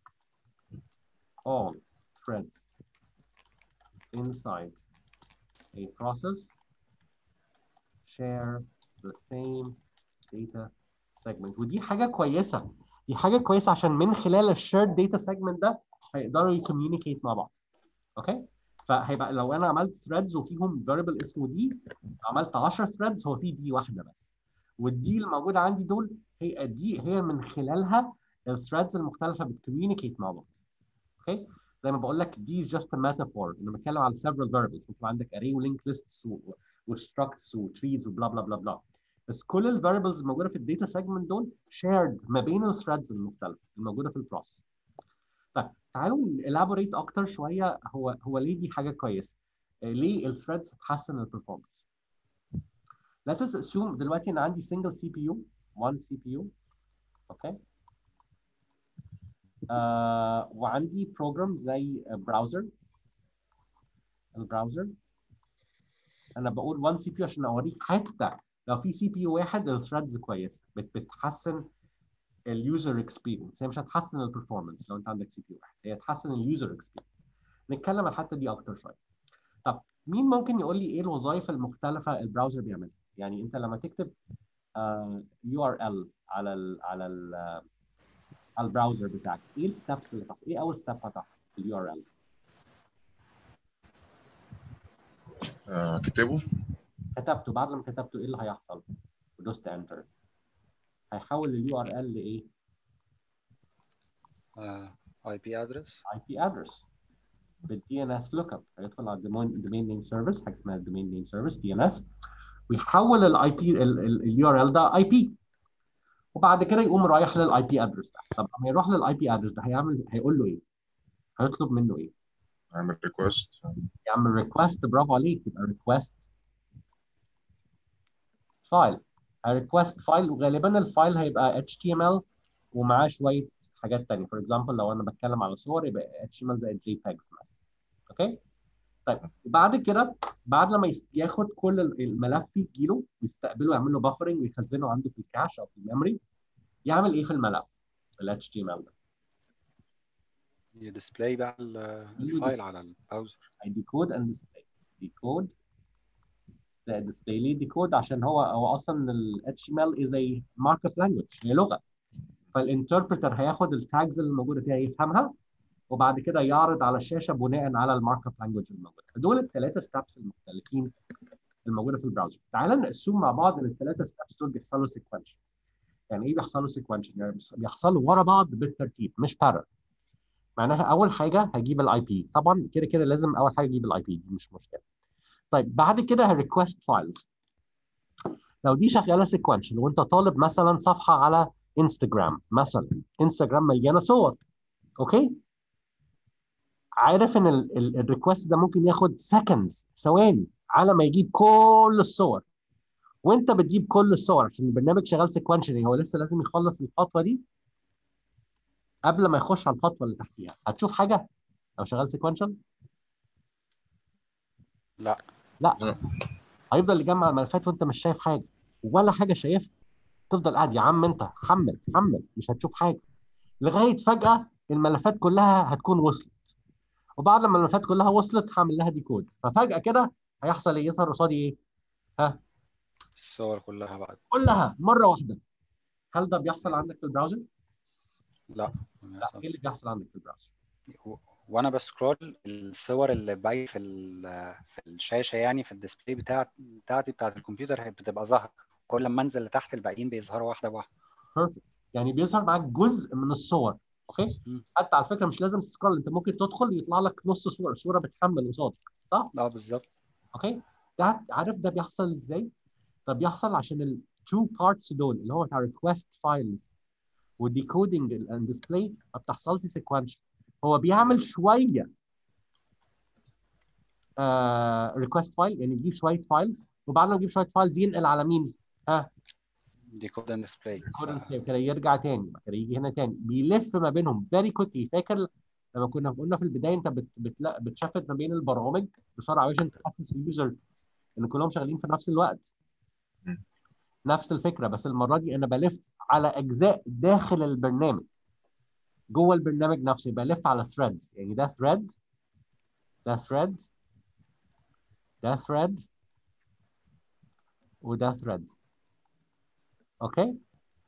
all threads inside a process share the same data segment ودي حاجة كويسة دي حاجة كويسة عشان من خلال الشيرد داتا segment ده هيقدروا يكوميونيكيت مع بعض اوكي فهيبقى لو انا عملت threads وفيهم variable اسمه دي عملت 10 threads هو في دي واحدة بس والدي الموجودة عندي دول هي دي هي من خلالها الثريدز المختلفة بتكوميونيكيت مع بعض اوكي زي ما بقول لك دي just a metaphor انا بتكلم على several variables ممكن عندك array ولينك lists و- وstructs وتريز وبلا بلا بلا بلا بس كل الفاريبلز الموجوده في الداتا سيجمنت دول shared ما بين الثريدز المختلفه الموجوده في البروسيس طيب تعالوا elaborate اكتر شويه هو هو ليه دي حاجه كويسه آه، ليه الثريدز هتحسن البرفورمانس let us assume دلوقتي انا عندي single CPU one CPU اوكي آه وعندي بروجرام زي براوزر البراوزر انا بقول 1 سي بي يو عشان اوريك حتى لو في سي بي يو واحد الثريدز كويسه بت- بتحسن اليوزر اكسبيرينس هي مش هتحسن البرفورمانس لو انت عندك سي بي يو واحد هي هتحسن اليوزر اكسبيرينس نتكلم عن الحته دي اكتر شويه طب مين ممكن يقول لي ايه الوظائف المختلفه البراوزر بيعملها يعني انت لما تكتب يو ار ال على ال على ال على البراوزر بتاعك ايه الستبس اللي هتحصل ايه اول ستيب هتحصل في اليو ار ال آه، اكتبه كتبته بعد لما كتبته ايه اللي هيحصل ودوست انتر هيحول اليو ار ال لايه اي بي ادرس اي بي ادرس بالدي ان اس لوك اب هيدخل على الدومين دومين نيم سيرفيس حاجه اسمها الدومين نيم سيرفيس دي ان اس ويحول الاي بي اليو ار ال ده اي بي وبعد كده يقوم رايح للاي بي ادرس ده طب لما يروح للاي بي ادرس ده هيعمل هيقول له ايه؟ هيطلب منه ايه؟ اعمل ريكوست يعمل ريكوست برافو عليك يبقى ريكوست فايل ريكوست فايل وغالبا الفايل هيبقى HTML ومعاه شويه حاجات تانية فور اكزامبل لو انا بتكلم على صور يبقى HTML زي JPEGs مثلا اوكي طيب بعد كده بعد لما يست- ياخد كل ال- الملف يجيله يستقبله يعمل له بافرنج ويخزنه عنده في الكاش او في الميموري يعمل ايه في الملف ال HTML ده يديسبلاي بقى ال- الفايل على البراوزر هيديكود اند ديسبلاي ديكود لا ديسبلاي ليه ديكود عشان هو هو اصلا ال HTML is a markup language هي لغه فالانتربريتر هياخد التاجز اللي موجوده فيها يفهمها وبعد كده يعرض على الشاشه بناء على المارك اب لانجوج الموجوده دول الثلاثه ستابس المختلفين الموجوده في البراوزر تعال نقسم مع بعض ان الثلاثه ستابس دول بيحصلوا سيكونشن يعني ايه بيحصلوا سيكونشن يعني بيحصلوا ورا بعض بالترتيب مش بارل معناها اول حاجه هجيب الاي بي طبعا كده كده لازم اول حاجه اجيب الاي بي دي مش مشكله طيب بعد كده هريكوست فايلز لو دي شغاله سيكونشن وانت طالب مثلا صفحه على انستجرام مثلا انستجرام مليانه صور اوكي عارف ان الريكوست ده ممكن ياخد سكندز ثواني على ما يجيب كل الصور وانت بتجيب كل الصور عشان البرنامج شغال سيكونشني هو لسه لازم يخلص الخطوه دي قبل ما يخش على الخطوه اللي تحتيها هتشوف حاجه لو شغال سيكونشن لا لا لا. هيفضل يجمع الملفات وانت مش شايف حاجه ولا حاجه شايفها تفضل قاعد يا عم انت حمل حمل مش هتشوف حاجه لغايه فجاه الملفات كلها هتكون وصلت وبعد ما الملفات كلها وصلت هعمل لها ديكود ففجاه كده هيحصل ايه يظهر قصادي ايه ها الصور كلها بعد كلها مره واحده هل ده بيحصل عندك في البراوزر لا لا ايه اللي بيحصل عندك في البراوزر و- وانا بسكرول الصور اللي باقي في ال- في الشاشه يعني في الديسبلاي بتاع بتاعتي بتاعت الكمبيوتر هي بتبقى ظاهره كل ما انزل لتحت الباقيين بيظهروا واحده بواحده بيرفكت يعني بيظهر معاك جزء من الصور اوكي مم. حتى على فكره مش لازم تسكرول انت ممكن تدخل يطلع لك نص صوره صوره بتحمل قصادك صح اه بالظبط اوكي ده عارف ده بيحصل ازاي ده بيحصل عشان التو بارتس دول اللي هو بتاع ريكوست فايلز والديكودنج اند ديسبلاي ما بتحصلش سيكونشال هو بيعمل شويه ريكوست فايل يعني يجيب شويه فايلز وبعد ما يجيب شويه فايلز ينقل على مين؟ ها ديكود اند ديسبلاي كورن سيف كده يرجع تاني بعد كده يجي هنا تاني بيلف ما بينهم فيري كويكلي فاكر لما كنا قلنا في البدايه انت بت بتلا- بتشفت ما بين البرامج بسرعه عشان تحسس اليوزر ان كلهم شغالين في نفس الوقت مم. نفس الفكره بس المره دي انا بلف على اجزاء داخل البرنامج جوه البرنامج نفسه بلف على ثريدز يعني ده ثريد ده ثريد ده ثريد وده ثريد اوكي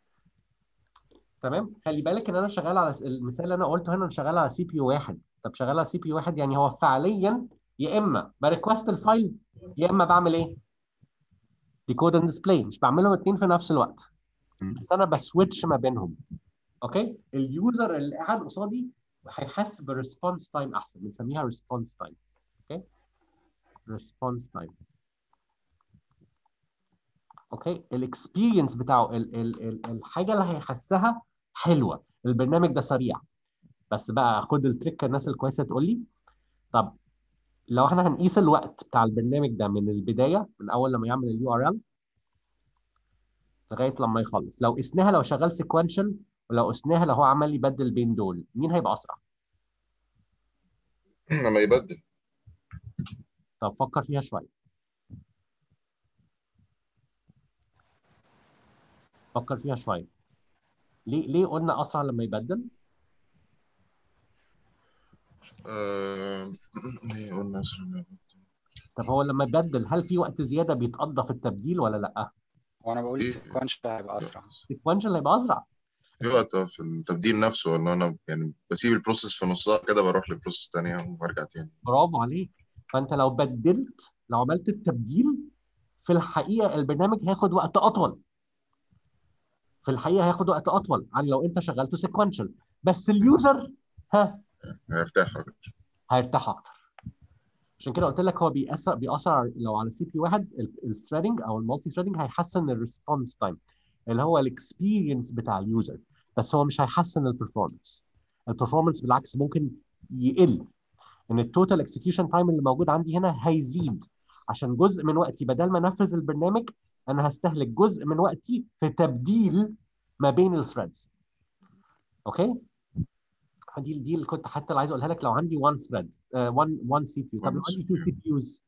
تمام خلي بالك ان انا شغال على س- المثال اللي انا قلته هنا انا شغال على سي بي يو واحد طب شغال على سي بي يو واحد يعني هو فعليا يا اما بريكوست الفايل يا اما بعمل ايه؟ ديكود اند ديسبلاي مش بعملهم الاثنين في نفس الوقت مم. بس انا بسويتش ما بينهم اوكي اليوزر اللي قاعد قصادي هيحس بالريسبونس تايم احسن بنسميها ريسبونس تايم اوكي ريسبونس تايم اوكي الاكسبيرينس بتاعه ال ال ال الحاجه اللي هيحسها حلوه البرنامج ده سريع بس بقى خد التريك الناس الكويسه تقول لي طب لو احنا هنقيس الوقت بتاع البرنامج ده من البدايه من اول لما يعمل اليو ار ال لغايه لما يخلص لو قسناها لو شغال سيكونشال ولو قسناها لو هو عمال يبدل بين دول مين هيبقى اسرع لما يبدل طب فكر فيها شويه فكر فيها شويه ليه ليه قلنا اسرع لما يبدل آه، ايه قلنا أسرع. طب هو لما يبدل هل في وقت زياده بيتقضى في التبديل ولا لا وانا بقول إيه؟ السيكونشال هيبقى اسرع سيكونشال هيبقى اسرع في وقت في التبديل نفسه ولا انا يعني بسيب البروسيس في نصها كده بروح لبروسيس تانية وبرجع تاني برافو عليك فانت لو بدلت لو عملت التبديل في الحقيقه البرنامج هياخد وقت اطول في الحقيقه هياخد وقت اطول عن لو انت شغلته سيكونشال بس اليوزر ها هيرتاح أكتر. هيرتاح اكتر عشان كده قلت لك هو بيأثر بيأثر لو على سي بي واحد الثريدنج او المالتي ثريدنج هيحسن الريسبونس تايم اللي هو الاكسبيرينس بتاع اليوزر بس هو مش هيحسن البرفورمانس البرفورمانس بالعكس ممكن يقل ان التوتال اكسكيوشن تايم اللي موجود عندي هنا هيزيد عشان جزء من وقتي بدل ما انفذ البرنامج انا هستهلك جزء من وقتي في تبديل ما بين الثريدز اوكي دي دي اللي كنت حتى اللي عايز اقولها لك لو عندي 1 ثريد 1 1 سي بي يو طب لو One عندي 2 سي بي يوز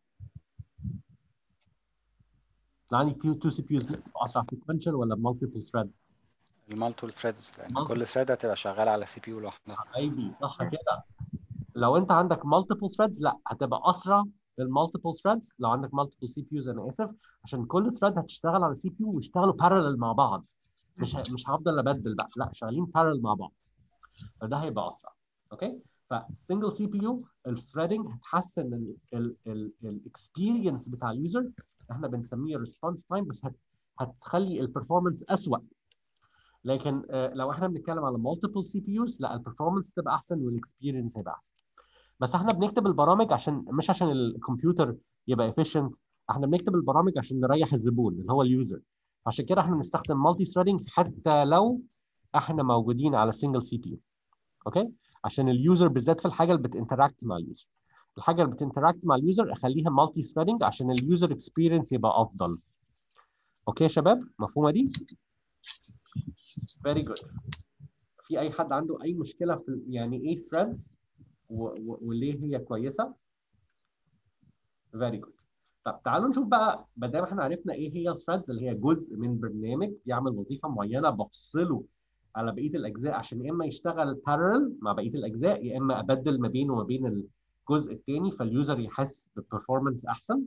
لو عندي 2 سي بي يوز اسرع سيكونشال ولا مالتيبل ثريدز المالتيبل ثريدز لان Multiple. كل ثريد هتبقى شغاله على سي بي يو لوحدها حبايبي صح كده لو انت عندك مالتيبل ثريدز لا هتبقى اسرع بالمالتيبل ثريدز لو عندك مالتيبل سي بي يوز انا اسف عشان كل ثريد هتشتغل على سي بي يو ويشتغلوا بارلل مع بعض مش ه- مش هفضل ابدل بقى لا شغالين بارلل مع بعض فده هيبقى اسرع اوكي فسنجل سي بي يو الثريدنج هتحسن الاكسبيرينس بتاع اليوزر احنا بنسميه ريسبونس تايم بس هت هتخلي البرفورمانس اسوأ لكن آه، لو احنا بنتكلم على مالتيبل سي بي يوز لا البرفورمانس تبقى احسن والاكسبيرينس هيبقى احسن بس احنا بنكتب البرامج عشان مش عشان الكمبيوتر يبقى efficient احنا بنكتب البرامج عشان نريح الزبون اللي هو اليوزر عشان كده احنا بنستخدم مالتي ثريدنج حتى لو احنا موجودين على سنجل سي بي يو اوكي عشان اليوزر بالذات في الحاجه اللي بتنتراكت مع اليوزر الحاجه اللي بتنتراكت مع اليوزر اخليها مالتي ثريدنج عشان اليوزر اكسبيرينس يبقى افضل اوكي يا شباب مفهومه دي فيري جود في اي حد عنده اي مشكله في يعني ايه ثريدز وليه هي كويسه فيري جود طب تعالوا نشوف بقى ما دام احنا عرفنا ايه هي الثريدز اللي هي جزء من برنامج بيعمل وظيفه معينه بفصله على بقيه الاجزاء عشان يا اما يشتغل بارل مع بقيه الاجزاء يا اما ابدل ما بينه وما بين الجزء الثاني فاليوزر يحس ببرفورمانس احسن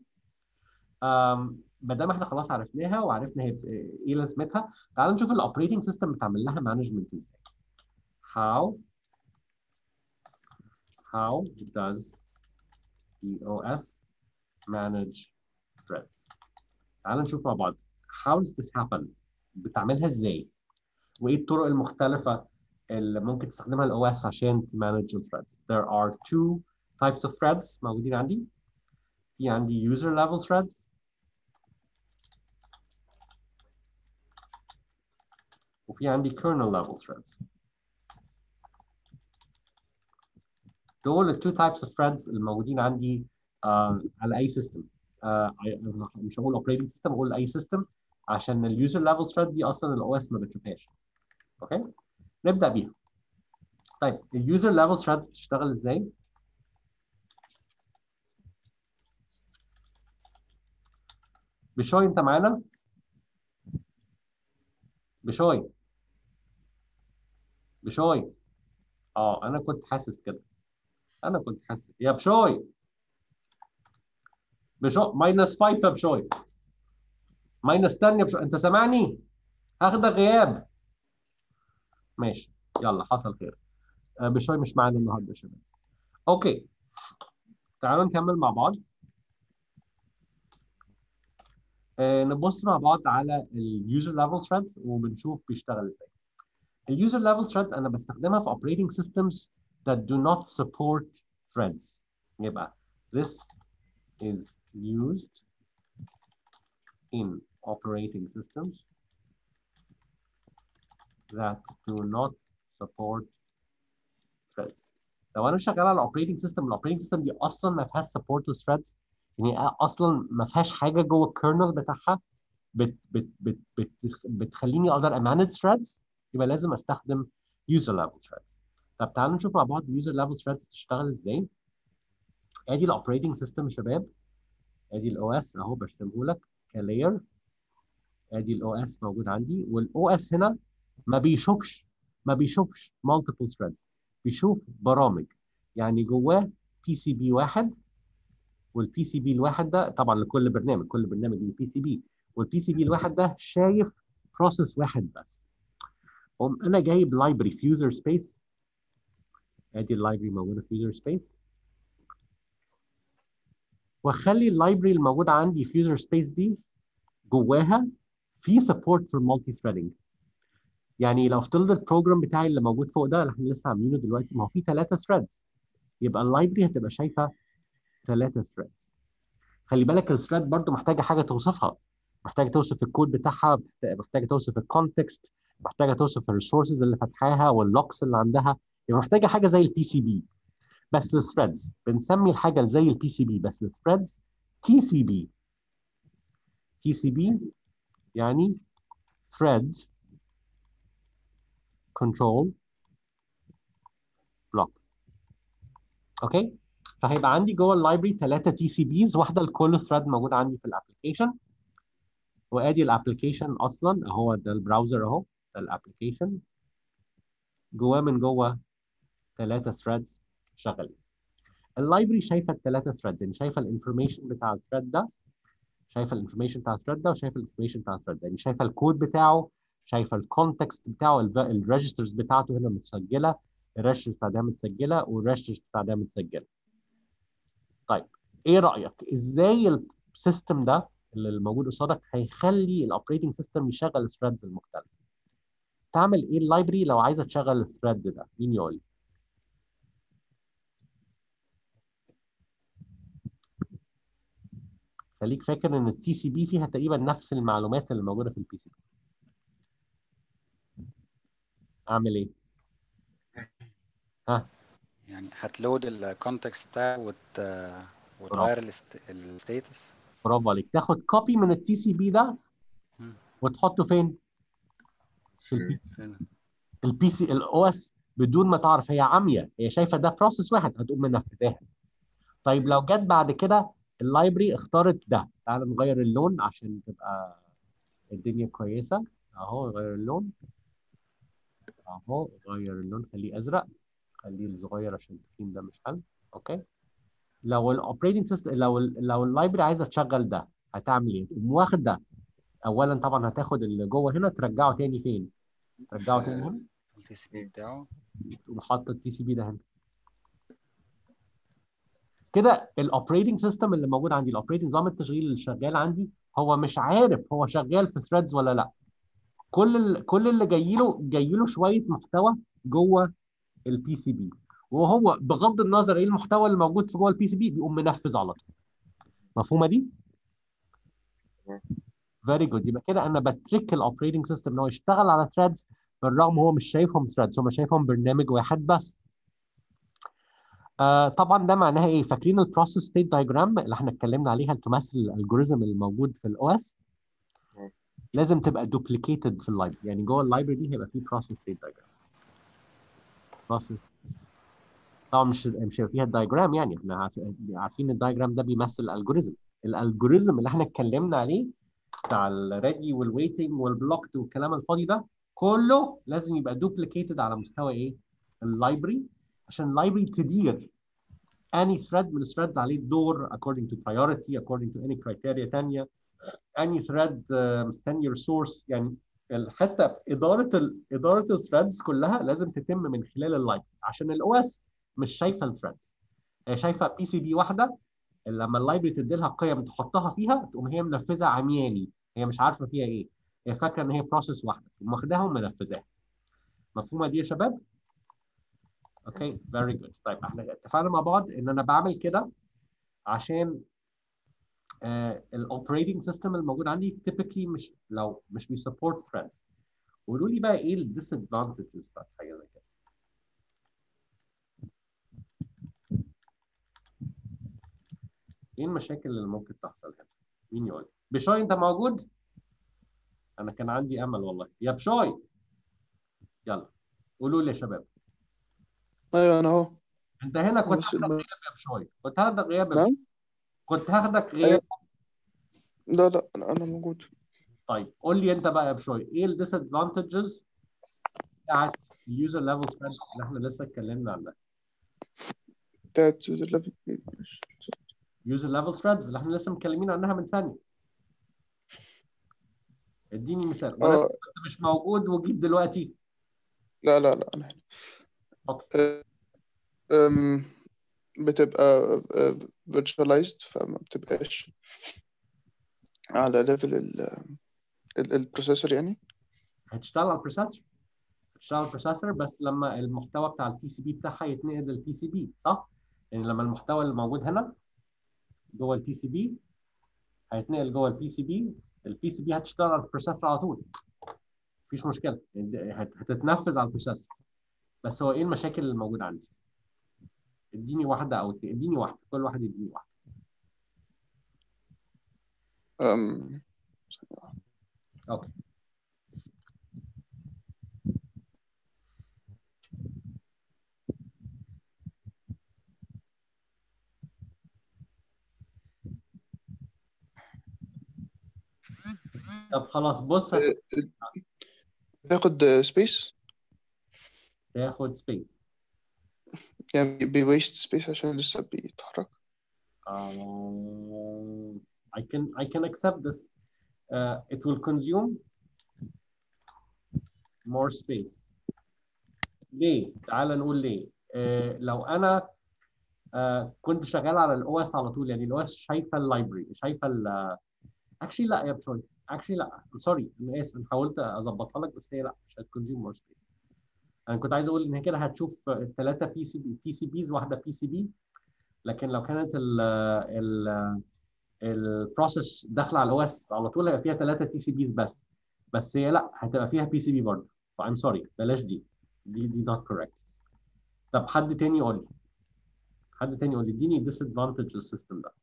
ما دام احنا خلاص عرفناها وعرفنا هي ايه لازمتها تعالوا نشوف الاوبريتنج سيستم بتعمل لها مانجمنت ازاي how how does the OS manage threads تعالوا نشوف مع بعض how does this happen بتعملها ازاي وايه الطرق المختلفه اللي ممكن تستخدمها الاو اس عشان تمانج الثريدز there are two types of threads موجودين عندي في عندي user level threads وفي عندي kernel level threads دول ال two types of threads الموجودين عندي uh, على اي سيستم uh, مش هقول operating system هقول اي سيستم عشان اليوزر ليفل ثريد دي اصلا الاو اس ما بتشوفهاش اوكي نبدا بيها طيب اليوزر ليفل ثريدز بتشتغل ازاي بشوي انت معانا بشوي بشوي اه انا كنت حاسس كده انا كنت حاسس يا بشوي بشوي ماينس 5 يا بشوي ماينس 10 يا بشوي انت سامعني هاخدك غياب ماشي يلا حصل خير آه بشوي مش معانا النهارده يا شباب اوكي تعالوا نكمل مع بعض آه نبص مع بعض على اليوزر ليفل ثريدز وبنشوف بيشتغل ازاي اليوزر ليفل ثريدز انا بستخدمها في operating systems that do not support threads يبقى this is used in operating systems that do not support threads. لو انا شغال على operating system الاوبريتنج سيستم دي اصلا ما فيهاش support threads يعني اصلا ما فيهاش حاجه جوه الكيرنل بتاعها بت بت بت بت بتخليني اقدر امانج threads يبقى لازم استخدم user level threads. طب تعالوا نشوف مع بعض user level threads بتشتغل ازاي. ادي الاوبريتنج سيستم يا شباب ادي الاو اس اهو برسمه لك كلاير ادي الاو اس موجود عندي والاو اس هنا ما بيشوفش ما بيشوفش multiple threads بيشوف برامج يعني جواه بي سي بي واحد والبي سي بي الواحد ده طبعا لكل برنامج كل برنامج ليه بي سي بي والبي سي بي الواحد ده شايف بروسيس واحد بس قوم انا جايب لايبرري في يوزر سبيس ادي اللايبرري موجوده في يوزر سبيس واخلي اللايبرري الموجوده عندي في يوزر سبيس دي جواها في سبورت فور مالتي ثريدنج يعني لو افترض البروجرام بتاعي اللي موجود فوق ده اللي احنا لسه عاملينه دلوقتي ما هو فيه ثلاثه ثريدز يبقى اللايبرري هتبقى شايفه ثلاثه ثريدز خلي بالك الثريد برضو محتاجه حاجه توصفها محتاجه توصف الكود بتاعها محتاجه توصف الكونتكست محتاجه توصف الريسورسز اللي فاتحاها واللوكس اللي عندها يبقى محتاجه حاجه زي البي سي بي بس الثريدز بنسمي الحاجه اللي زي البي سي بي بس الثريدز تي سي بي تي سي بي يعني thread control block اوكي فهيبقى عندي جوه اللايبرري ثلاثه تي سي بيز واحده لكل ثريد موجود عندي في الابلكيشن وادي الابلكيشن اصلا اهو ده البراوزر اهو ده الابلكيشن جواه من جوه ثلاثه ثريدز شغالين اللايبرري شايفه الثلاثه ثريدز يعني شايفه الانفورميشن بتاع الثريد ده شايفه الانفورميشن بتاع الثريد ده وشايفه الانفورميشن بتاع الثريد ده يعني شايفه الكود بتاعه شايفه الكونتكست بتاعه الريجسترز بتاعته هنا متسجله الريجسترز بتاع ده متسجله والريجسترز بتاع ده متسجله طيب ايه رايك ازاي السيستم ده اللي الموجود قصادك هيخلي الاوبريتنج سيستم يشغل الثريدز المختلفه تعمل ايه اللايبرري لو عايزه تشغل الثريد ده مين يقول لي خليك فاكر ان التي سي بي فيها تقريبا نفس المعلومات اللي موجوده في البي سي بي اعمل ايه ها يعني هتلود الكونتكست بتاعه وت... وتغير الستاتس برافو عليك تاخد كوبي من التي سي بي ده مم. وتحطه فين؟ في البي في البي سي الاو اس بدون ما تعرف هي عاميه هي شايفه ده بروسيس واحد هتقوم منفذاها طيب لو جت بعد كده اللايبرري اختارت ده تعال نغير اللون عشان تبقى الدنيا كويسه اهو غير اللون اهو غير اللون خليه ازرق خليه الصغير عشان التخين ده مش حل اوكي لو الاوبريتنج سيستم لو ال لو اللايبرري عايزه تشغل ده هتعمل ايه؟ تقوم واخد ده اولا طبعا هتاخد اللي جوه هنا ترجعه تاني فين؟ ترجعه تاني هنا التي سي بي بتاعه تقوم حاطط التي سي بي ده هنا كده الاوبريتنج سيستم اللي موجود عندي الاوبريتنج نظام التشغيل اللي شغال عندي هو مش عارف هو شغال في ثريدز ولا لا كل ال... كل اللي جاي له جاي له شويه محتوى جوه البي سي بي وهو بغض النظر ايه المحتوى اللي موجود في جوه البي سي بي بيقوم منفذ على طول مفهومه دي؟ فيري جود يبقى كده انا بترك الاوبريتنج سيستم ان هو يشتغل على ثريدز بالرغم هو مش شايفهم ثريدز هو شايفهم برنامج واحد بس آه طبعا ده معناها ايه فاكرين البروسيس ستيت دايجرام اللي احنا اتكلمنا عليها اللي تمثل الالجوريزم الموجود في الاو اس لازم تبقى دوبليكيتد في اللايبرري يعني جوه اللايبرري دي هيبقى فيه بروسيس ستيت دايجرام بروسيس طبعا مش مش هيبقى فيها الدايجرام يعني احنا عارف- عارفين الدايجرام ده بيمثل الالجوريزم الالجوريزم اللي احنا اتكلمنا عليه بتاع الريدي والويتنج والبلوكت والكلام الفاضي ده كله لازم يبقى دوبليكيتد على مستوى ايه؟ اللايبرري عشان اللايبرري تدير any thread من الثريدز عليه دور according to priority according to any criteria تانية any thread uh, مستني resource يعني الحته اداره ال اداره الثريدز كلها لازم تتم من خلال اللايبرري عشان الاو اس مش شايفه الثريدز هي شايفه بي سي بي واحده لما اللايبرري تدي لها قيم تحطها فيها تقوم هي منفذه عمياني هي مش عارفه فيها ايه هي فاكره ان هي بروسيس واحده تقوم واخداها ومنفذاها مفهومه دي يا شباب؟ اوكي فيري جود طيب احنا اتفقنا مع بعض ان انا بعمل كده عشان الاوبريتنج سيستم الموجود عندي typically مش لو مش بيسبورت ثريدز قولوا لي بقى ايه الديسادفانتجز بتاعت حاجه زي كده ايه المشاكل اللي ممكن تحصل هنا مين يقول لي؟ بشوي انت موجود انا كان عندي امل والله يا بشوي يلا قولوا لي يا شباب ايوه انا اهو انت هنا كنت بس هاخدك الم- غياب يا بشوي كنت هاخدك غياب يا نعم بشوي. كنت هاخدك غياب أيوة. لا لا انا أنا موجود طيب قول لي انت بقى يا بشوي ايه الديسادفانتجز بتاعت اليوزر ليفل ثريدز اللي احنا لسه اتكلمنا عنها بتاعت يوزر ليفل يوزر ليفل ثريدز اللي احنا لسه متكلمين عنها من ثانيه اديني مثال ولا اه انت مش موجود وجيت دلوقتي لا لا لا انا هنا اوكي أم، بتبقى virtualized فما بتبقاش على ليفل البروسيسور يعني هتشتغل على البروسيسور هتشتغل على البروسيسور بس لما المحتوى بتاع التي سي بي بتاعها يتنقل للبي سي بي صح؟ يعني لما المحتوى اللي موجود هنا جوه التي سي بي هيتنقل جوه البي سي بي البي سي بي هتشتغل على البروسيسور على طول مفيش مشكله يعني هت- هتتنفذ على البروسيسور بس هو ايه المشاكل اللي موجوده عندي؟ اديني واحده او اتنين اديني واحده كل واحد يديني واحده أم، اوكي طب خلاص بص هت- بتاخد سبيس هتاخد سبيس يعني بيويست سبيس عشان لسه بيتحرك Um, I can I can accept this. Uh, it will consume more space. ليه؟ تعال نقول ليه. Uh, لو انا uh, كنت شغال على الاو اس على طول يعني الاو اس شايفه اللايبرري شايفه ال actually لا يا بشوي actually لا I'm sorry انا اسف انا حاولت اظبطها لك بس هي لا مش هتكونسيوم مور سبيس. انا كنت عايز اقول ان هي كده هتشوف الثلاثه بي سي بي تي سي بيز واحده بي سي بي لكن لو كانت ال ال البروسيس داخله على الاو اس على طول هيبقى فيها ثلاثه تي سي بيز بس بس هي لا هتبقى فيها بي سي بي برضه فايم سوري بلاش دي دي دي نوت كوريكت طب حد تاني يقول لي حد تاني يقول لي اديني disadvantage للسيستم ده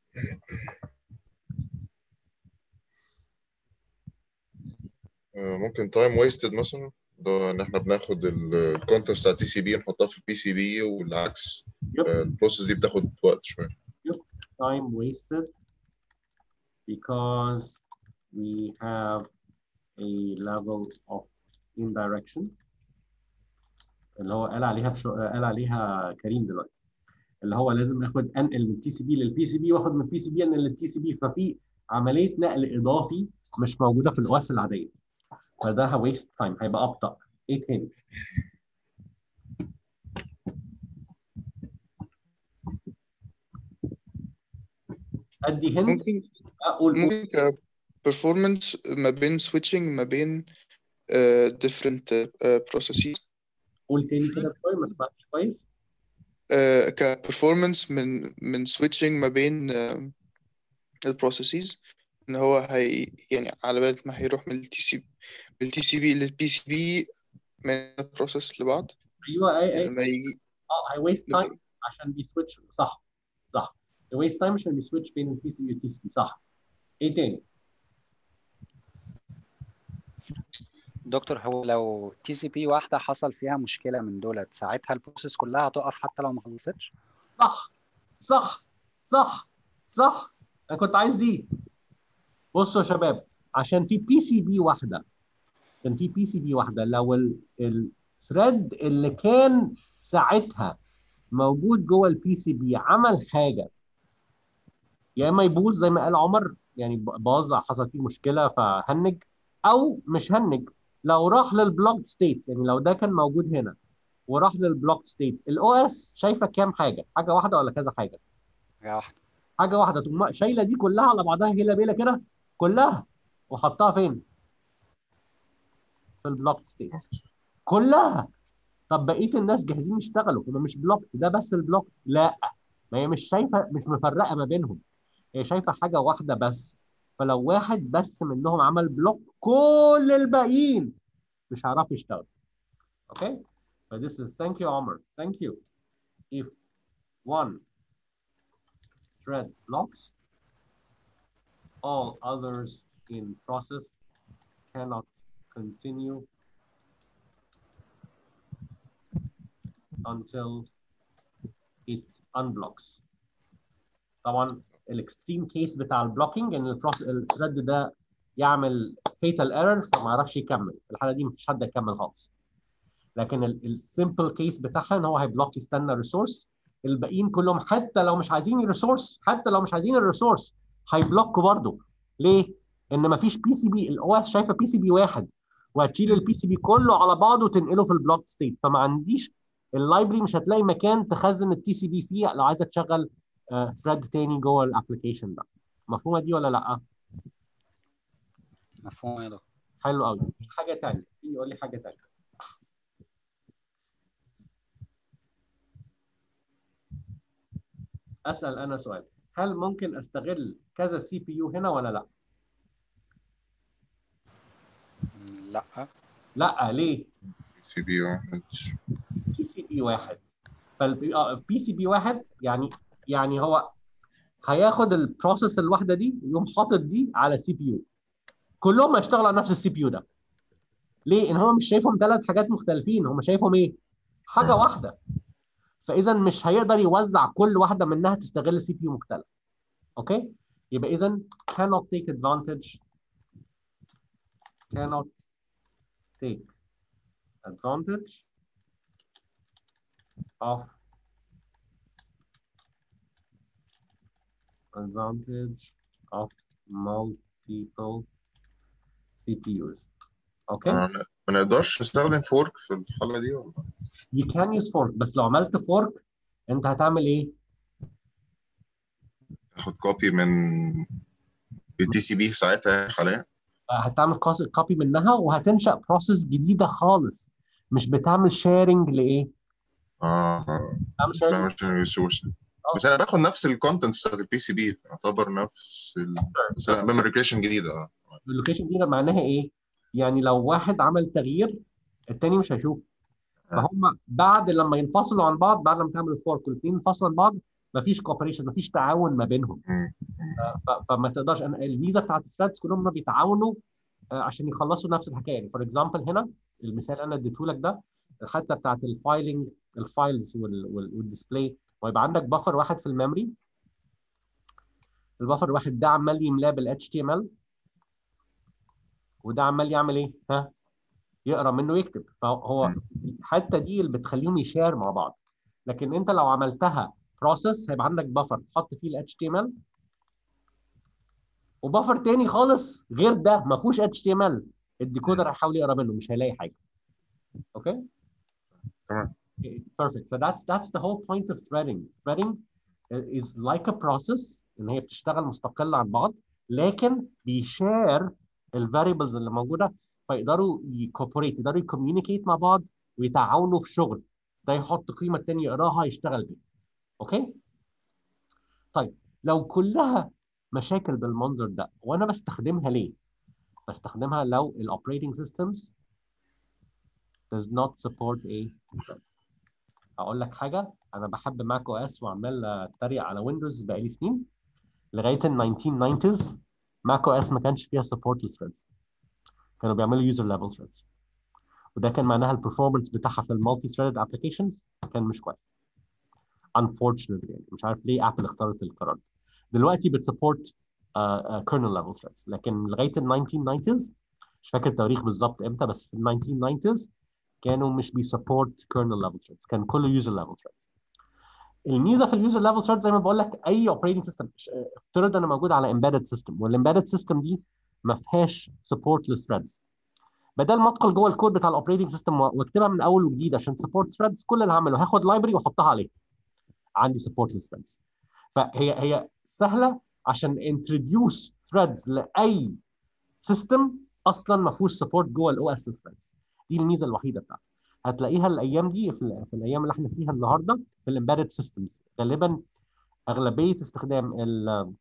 آه، ممكن تايم ويستد مثلا ده ان احنا بناخد الكونتنت بتاع تي سي بي نحطها في البي سي بي والعكس Yep. آه، البروسيس دي بتاخد وقت شويه time wasted because we have a level of indirection اللي هو قال عليها بشو... قال عليها كريم دلوقتي اللي هو لازم اخد انقل من تي سي بي للبي سي بي واخد من البي سي بي انقل للتي سي بي ففي عمليه نقل اضافي مش موجوده في الاو اس العاديه فده ويست تايم هيبقى ابطا ايه تاني؟ ادي هند ممكن اقول ممكن ك performance ما بين switching ما بين uh, different uh, processes قول تاني كده شويه ما سمعتش كويس uh, ك performance من من switching ما بين uh, البروسيسز ان هو هي يعني على بال ما هيروح من التي سي من التي سي بي للبي سي بي من البروسيس لبعض ايوه اي اي لما يجي اه هي ويست تايم عشان بيسويتش صح صح ويست تايم عشان بيسويتش بين البي سي والتي سي بي صح ايه تاني؟ دكتور هو لو تي سي بي واحده حصل فيها مشكله من دولت ساعتها البروسيس كلها هتقف حتى لو ما خلصتش صح صح صح صح انا كنت عايز دي بصوا يا شباب عشان في بي سي بي واحده كان في بي سي بي واحده لو الثريد اللي كان ساعتها موجود جوه البي سي بي عمل حاجه يا اما يبوظ زي ما قال عمر يعني باظ حصل فيه مشكله فهنج او مش هنج لو راح للبلوك ستيت يعني لو ده كان موجود هنا وراح للبلوك ستيت الاو اس شايفه كام حاجه حاجه واحده ولا كذا حاجه حاجه واحده حاجه واحده تقوم شايله دي كلها على بعضها هيلا بيلا كده كلها وحطها فين في البلوك ستيت كلها طب بقيه الناس جاهزين يشتغلوا هم مش بلوك ده بس البلوك لا ما هي مش شايفه مش مفرقه ما بينهم هي شايفه حاجه واحده بس فلو واحد بس منهم عمل بلوك كل الباقيين مش هيعرفوا يشتغلوا اوكي so this is thank you Omar thank you if one thread blocks all others in process cannot continue until it unblocks طبعا الاكستريم كيس بتاع البلوكينج ان الثريد ده يعمل فيتال ايرور فما يعرفش يكمل في الحاله دي مفيش حد يكمل خالص لكن السمبل كيس بتاعها ان هو هيبلوك يستنى ريسورس الباقيين كلهم حتى لو مش عايزين الريسورس حتى لو مش عايزين الريسورس هيبلوكوا برضه ليه؟ ان مفيش بي سي بي الاو اس شايفه بي سي بي واحد وهتشيل البي سي بي كله على بعضه وتنقله في البلوك ستيت فما عنديش اللايبرري مش هتلاقي مكان تخزن التي سي بي فيه لو عايزه تشغل ثريد تاني جوه الابلكيشن ده مفهومه دي ولا لا؟ مفهوم يا دكتور حلو قوي في حاجه ثانيه في يقول لي حاجه ثانيه اسال انا سؤال هل ممكن استغل كذا سي بي يو هنا ولا لا؟ لا لا ليه؟ سي بي واحد بي سي بي واحد فالبي سي بي واحد يعني يعني هو هياخد البروسيس الواحده دي ويقوم حاطط دي على سي بي يو كلهم هيشتغلوا على نفس السي بي يو ده ليه؟ ان هو مش شايفهم ثلاث حاجات مختلفين هم شايفهم ايه؟ حاجه واحده فاذا مش هيقدر يوزع كل واحده منها تستغل سي بي يو مختلف اوكي؟ يبقى اذا cannot take advantage cannot take advantage of advantage of multiple CPUs. Okay? آه، ما نقدرش نستخدم فورك في الحالة دي ولا You can use fork بس لو عملت fork انت هتعمل ايه؟ اخد كوبي من التي سي بي ساعتها حاليا هتعمل كوبي منها وهتنشأ بروسيس جديدة خالص مش بتعمل شيرنج لايه؟ اه بتعمل مش sharing بعمل ريسورس بس انا باخد نفس الكونتنت بتاعت البي سي بي يعتبر نفس ال... بس لا ميموري كريشن جديده اه اللوكيشن دي معناها ايه؟ يعني لو واحد عمل تغيير التاني مش هيشوف فهم بعد لما ينفصلوا عن بعض بعد لما تعمل الفورك والاثنين ينفصلوا عن بعض مفيش كوبريشن مفيش تعاون ما بينهم مم. ف- فما تقدرش أنا الميزه بتاعت الثريدز كلهم هم بيتعاونوا آه، عشان يخلصوا نفس الحكايه يعني فور اكزامبل هنا المثال اللي انا اديته لك ده الحته بتاعت الفايلنج الفايلز والديسبلاي ويبقى عندك بفر واحد في الميموري البفر الواحد ده عمال يملاه بال HTML وده عمال يعمل ايه؟ ها؟ يقرا منه يكتب فهو مم. الحته دي اللي بتخليهم يشار مع بعض لكن انت لو عملتها بروسيس هيبقى عندك بفر تحط فيه ال HTML وبفر تاني خالص غير ده ما فيهوش HTML الديكودر هيحاول يقرا منه مش هيلاقي حاجه اوكي تمام. perfect so that's that's the whole point of threading threading is like a process ان هي بتشتغل مستقله عن بعض لكن بيشير الفاريبلز اللي موجوده فيقدروا يكوبريت يقدروا يكوميونيكيت مع بعض ويتعاونوا في شغل ده يحط قيمه التاني يقراها يشتغل بيها اوكي طيب لو كلها مشاكل بالمنظر ده وانا بستخدمها ليه بستخدمها لو الاوبريتنج systems does not support a اقول لك حاجه انا بحب ماك او اس وعمال اتريق على ويندوز بقالي سنين لغايه ال 1990s ماك او اس ما كانش فيها سبورت للثريدز كانوا بيعملوا يوزر ليفل ثريدز وده كان معناها البرفورمانس بتاعها في المالتي ثريدد ابلكيشنز كان مش كويس unfortunately يعني مش عارف ليه ابل اختارت القرار ده دلوقتي بتسبورت كيرنل ليفل ثريدز لكن لغايه ال 1990s مش فاكر التاريخ بالظبط امتى بس في ال 1990s كانوا مش بيسبورت كيرنل ليفل ثريدز كان كله يوزر ليفل ثريدز الميزه في اليوزر ليفل ثريد زي ما بقول لك اي اوبريتنج سيستم افترض انا موجود على امبيدد سيستم والامبيدد سيستم دي ما فيهاش سبورت للثريدز بدل ما ادخل جوه الكود بتاع الاوبريتنج سيستم واكتبها من اول وجديد عشان سبورت ثريدز كل اللي هعمله هاخد لايبرري واحطها عليه عندي سبورت للثريدز فهي هي سهله عشان انتروديوس ثريدز لاي سيستم اصلا ما فيهوش سبورت جوه الاو اس ثريدز دي الميزه الوحيده بتاعتها هتلاقيها الايام دي في, ال- في الايام اللي احنا فيها النهارده في الامبيدد سيستمز غالبا اغلبيه استخدام ال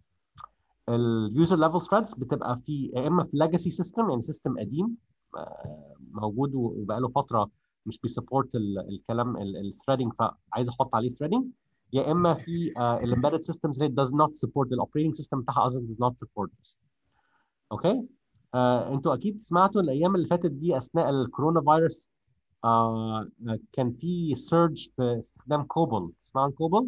اليوزر ليفل ثريدز بتبقى في يا اما في ليجاسي سيستم يعني سيستم قديم آه، موجود وبقاله فتره مش بيسبورت الكلام الثريدنج فعايز احط عليه ثريدنج يا اما في الامبيدد سيستمز اللي does not support الاوبريتنج سيستم بتاعها اصلا does not support this اوكي آه، انتوا اكيد سمعتوا الايام اللي فاتت دي اثناء الكورونا فيروس آه كان في سيرج في استخدام كوبل تسمعوا عن كوبل؟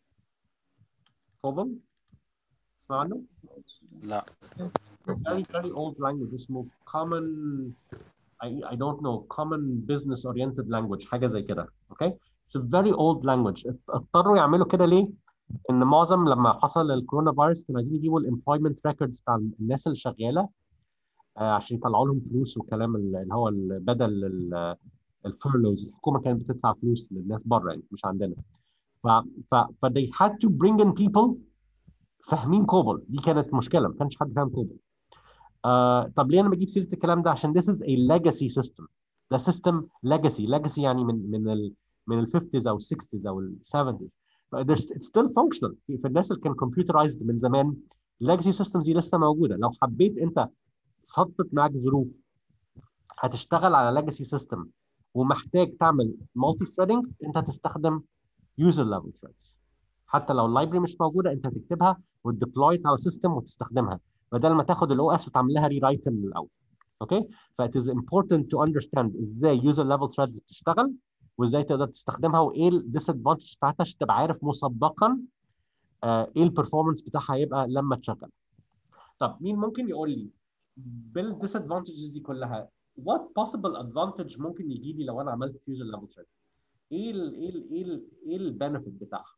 كوبل؟ تسمعوا عنه؟ لا very very old language اسمه common I, I don't know common business oriented language حاجه زي كده اوكي it's a very old language ات- اضطروا يعملوا كده ليه؟ ان معظم لما حصل الكورونا فيروس كانوا عايزين يجيبوا الامبلويمنت ريكوردز بتاع الناس اللي شغاله آه، عشان يطلعوا لهم فلوس والكلام اللي هو ال- بدل ال- الفيرلوز الحكومه كانت بتدفع فلوس للناس بره يعني مش عندنا ف ف ف they had to bring in people فاهمين كوبل دي كانت مشكله ما كانش حد فاهم كوبل آه طب ليه انا بجيب سيره الكلام ده عشان this is a legacy system ده system legacy legacy يعني من من ال من ال 50s او ال 60s او ال 70s ف there's- it's still functional في في الناس اللي كان computerized من زمان legacy systems دي لسه موجوده لو حبيت انت صدفت معاك ظروف هتشتغل على legacy system ومحتاج تعمل مالتي ثريدنج انت هتستخدم يوزر ليفل ثريدز حتى لو اللايبرري مش موجوده انت هتكتبها وتديبلوي على سيستم وتستخدمها بدل ما تاخد الاو اس وتعمل لها ري رايت من الاول اوكي فات از امبورتنت تو اندرستاند ازاي يوزر ليفل ثريدز بتشتغل وازاي تقدر تستخدمها وايه الديس ادفانتج بتاعتها عشان تبقى عارف مسبقا آه ايه البرفورمانس بتاعها هيبقى لما تشغل طب مين ممكن يقول لي بالديس ادفانتجز دي كلها what possible advantage ممكن يجي لي لو انا عملت user level thread ايه ال ايه ال ايه ال ايه البنفيت بتاعها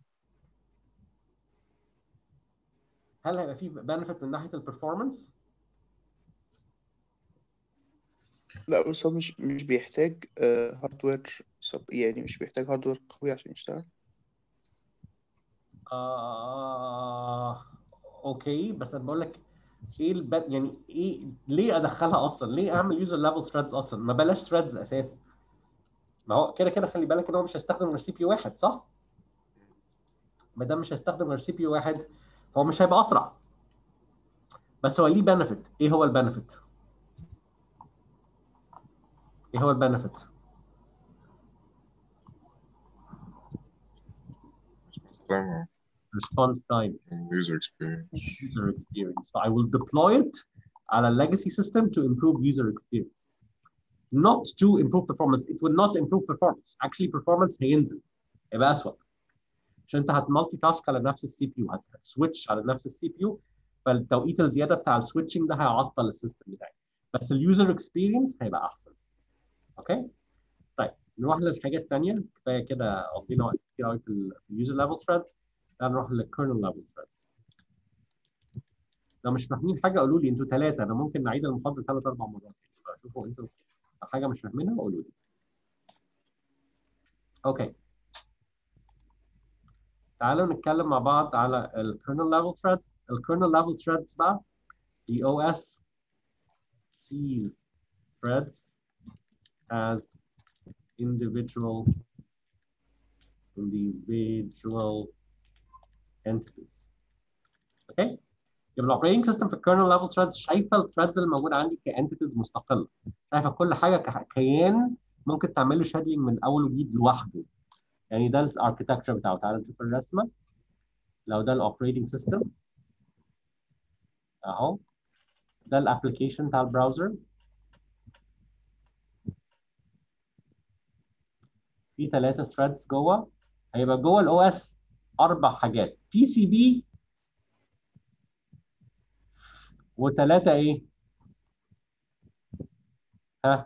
هل هيبقى في بنفيت من ناحيه البرفورمانس لا بس هو مش مش بيحتاج هاردوير يعني مش بيحتاج هاردوير قوي عشان يشتغل آه اوكي بس انا بقول لك ايه الب... يعني ايه ليه ادخلها اصلا؟ ليه اعمل يوزر ليفل ثريدز اصلا؟ ما بلاش ثريدز اساسا. ما هو كده كده خلي بالك ان هو مش هيستخدم غير سي بي يو واحد صح؟ ما دام مش هيستخدم غير سي بي يو واحد فهو مش هيبقى اسرع. بس هو ليه بنفيت؟ ايه هو البنفيت؟ ايه هو البنفيت؟ time response time user experience user experience. So I will deploy it على legacy system to improve user experience. Not to improve performance. It will not improve performance. Actually performance هينزل هيبقى أسوأ. عشان انت هتمالتي تاسك على نفس السي بي يو هتسويتش على نفس السي بي يو فالتوقيت الزياده بتاع السويتشنج ده هيعطل السيستم بتاعي بس اليوزر اكسبيرينس هيبقى احسن اوكي طيب نروح للحاجات الثانيه كفايه كده قضينا وقت كتير قوي في اليوزر ليفل ثريد تعال نروح للكيرنل ليفل ثريدز لو مش فاهمين حاجه قولوا لي انتوا ثلاثه انا ممكن نعيد المحاضره ثلاث اربع مرات شوفوا انتوا حاجه مش فاهمينها قولوا لي اوكي تعالوا نتكلم مع بعض على ال kernel level threads. ال kernel level threads بقى the OS sees threads as individual individual entities. اوكي؟ يبقى الاوبريتنج سيستم في الكيرنل ليفل ثريدز شايفه الثريدز اللي موجوده عندي كانتيتيز مستقله. شايفه كل حاجه ككيان ممكن تعمل له شادلينج من اول وجديد لوحده. يعني ده الاركتكتشر بتاعه تعالوا نشوف الرسمه لو ده الاوبريتنج سيستم اهو ده الابلكيشن بتاع البراوزر في ثلاثه ثريدز جوه هيبقى جوه الاو اس اربع حاجات بي سي بي وثلاثه ايه؟ ها؟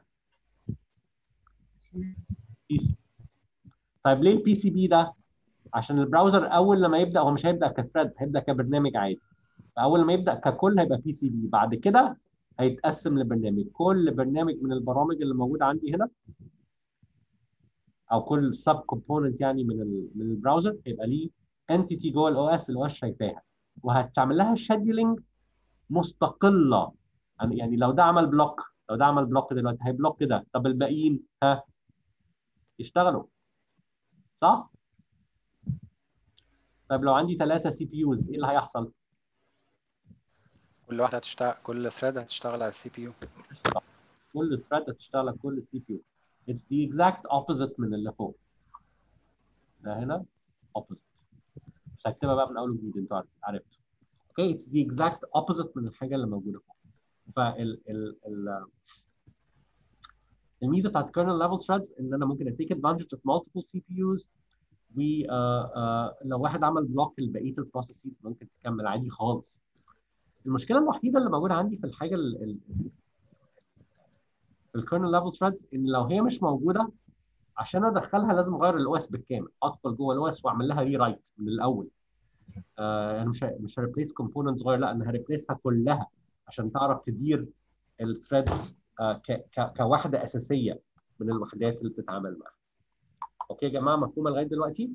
بي سي طيب ليه البي سي بي ده؟ عشان البراوزر اول لما يبدا هو مش هيبدا كثريد هيبدا كبرنامج عادي فاول لما يبدا ككل هيبقى بي سي بي بعد كده هيتقسم لبرنامج كل برنامج من البرامج اللي موجوده عندي هنا او كل سب كومبوننت يعني من ال من البراوزر هيبقى ليه انتيتي جوه الاو اس الاو اس شايفاها وهتعمل لها شيدولينج مستقله يعني لو ده عمل بلوك لو ده عمل بلوك دلوقتي هيبلوك ده طب الباقيين ها يشتغلوا صح؟ طيب لو عندي ثلاثة سي بي يوز ايه اللي هيحصل؟ كل واحده هتشتغل كل ثريد هتشتغل على السي بي يو كل ثريد هتشتغل على كل سي بي يو It's the exact opposite من اللي فوق ده هنا opposite مش هكتبها بقى من اول وجديد انتوا عرفتوا اوكي okay. It's the exact opposite من الحاجة اللي موجودة فوق فال ال ال الميزه بتاعت kernel level threads ان انا ممكن اتيك advantage of multiple CPUs و uh, uh, لو واحد عمل بلوك لبقيه البروسيسز ممكن تكمل عادي خالص. المشكله الوحيده اللي موجوده عندي في الحاجه ال ال في الكيرنل ليفل ثريدز ان لو هي مش موجوده عشان ادخلها لازم اغير الاو اس بالكامل ادخل جوه الاو اس واعمل لها ري رايت من الاول. uh, انا مش مش هريبليس كومبوننت صغير لا انا هريبليسها كلها عشان تعرف تدير الثريدز كوحده اساسيه من الوحدات اللي بتتعامل معاها. اوكي يا جماعه مفهومه لغايه دلوقتي؟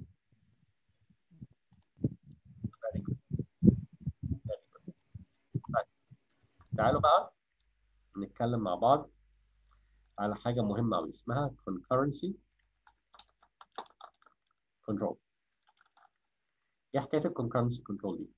تعالوا بقى نتكلم مع بعض على حاجه مهمه قوي اسمها concurrency control. ايه حكايه الكونكرنسي كنترول دي؟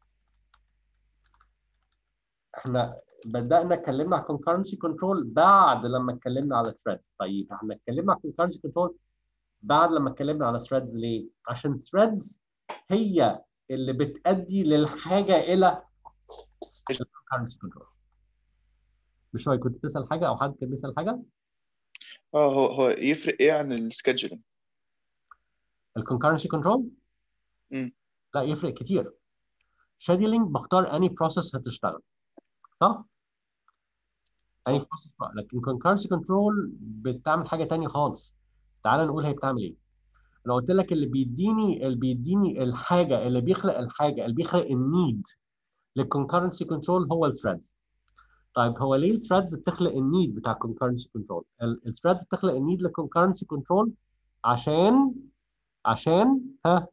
احنا بدأنا اتكلمنا على concurrency control بعد لما اتكلمنا على threads طيب احنا اتكلمنا على concurrency control بعد لما اتكلمنا على threads ليه؟ عشان threads هي اللي بتأدي للحاجة إلى concurrency control مش هو كنت تسأل حاجة أو حد كان بيسأل حاجة؟ اه هو هو يفرق ايه عن السكادجولينج؟ الكونكرنسي كنترول؟ لا يفرق كتير شيدولينج بختار اني بروسيس هتشتغل صح؟ اني بروسيس لكن concurrency كنترول بتعمل حاجه تانية خالص تعال نقول هي بتعمل ايه انا قلت لك اللي بيديني اللي بيديني الحاجه اللي بيخلق الحاجه اللي بيخلق النيد للكونكرنسي كنترول هو الثريدز طيب هو ليه الثريدز بتخلق النيد بتاع concurrency كنترول الثريدز بتخلق النيد للكونكرنسي كنترول عشان عشان ها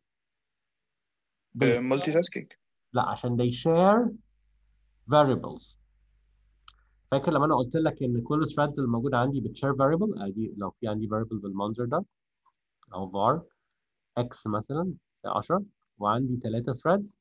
مالتي تاسكينج لا عشان they share variables فاكر لما انا قلت لك ان كل الثريدز اللي موجوده عندي بتشير variable ادي لو في عندي variable بالمنظر ده او var x مثلا 10 وعندي ثلاثه threads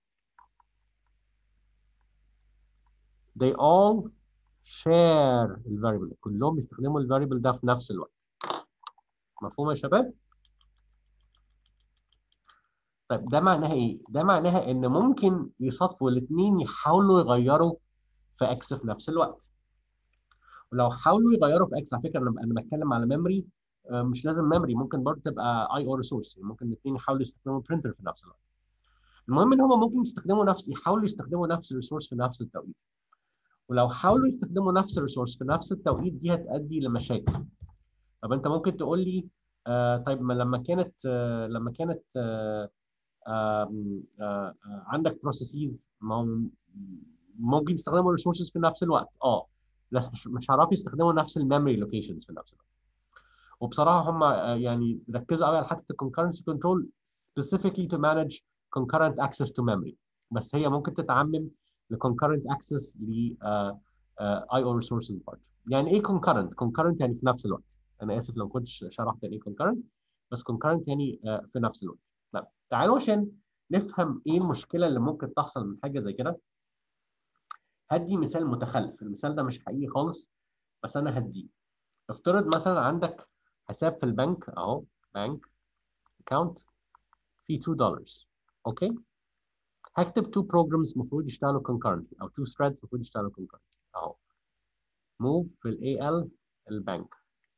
they all share الفاريبل كلهم بيستخدموا الفاريبل ده في نفس الوقت مفهوم يا شباب؟ طيب ده معناها ايه؟ ده معناها ان ممكن يصادفوا الاثنين يحاولوا يغيروا في اكس في نفس الوقت. ولو حاولوا يغيروا في اكس على فكره انا انا بتكلم على ميموري مش لازم ميموري ممكن برضه تبقى اي او ريسورس ممكن الاثنين يحاولوا يستخدموا برينتر في نفس الوقت. المهم ان هم ممكن يستخدموا نفس يحاولوا يستخدموا نفس الريسورس في نفس التوقيت. ولو حاولوا يستخدموا نفس الريسورس في نفس التوقيت دي هتؤدي لمشاكل. طب انت ممكن تقول لي آه طيب ما لما كانت آه لما كانت آه آه آه عندك بروسيسز ما هو ممكن يستخدموا الريسورسز في نفس الوقت اه بس مش مش هيعرفوا يستخدموا نفس الميموري لوكيشنز في نفس الوقت وبصراحه هم آه يعني ركزوا قوي على حته الكونكرنسي كنترول specifically to manage concurrent access to memory بس هي ممكن تتعمم لconcurrent access ل اي او ريسورسز برضه يعني ايه concurrent concurrent يعني في نفس الوقت انا اسف لو كنتش شرحت يعني ايه concurrent بس concurrent يعني uh, في نفس الوقت طيب تعالوا عشان نفهم ايه المشكله اللي ممكن تحصل من حاجه زي كده هدي مثال متخلف المثال ده مش حقيقي خالص بس انا هديه افترض مثلا عندك حساب في البنك اهو بنك اكونت فيه 2 دولار اوكي هكتب two programs المفروض يشتغلوا concurrently او two threads المفروض يشتغلوا concurrently اهو move في ال AL البنك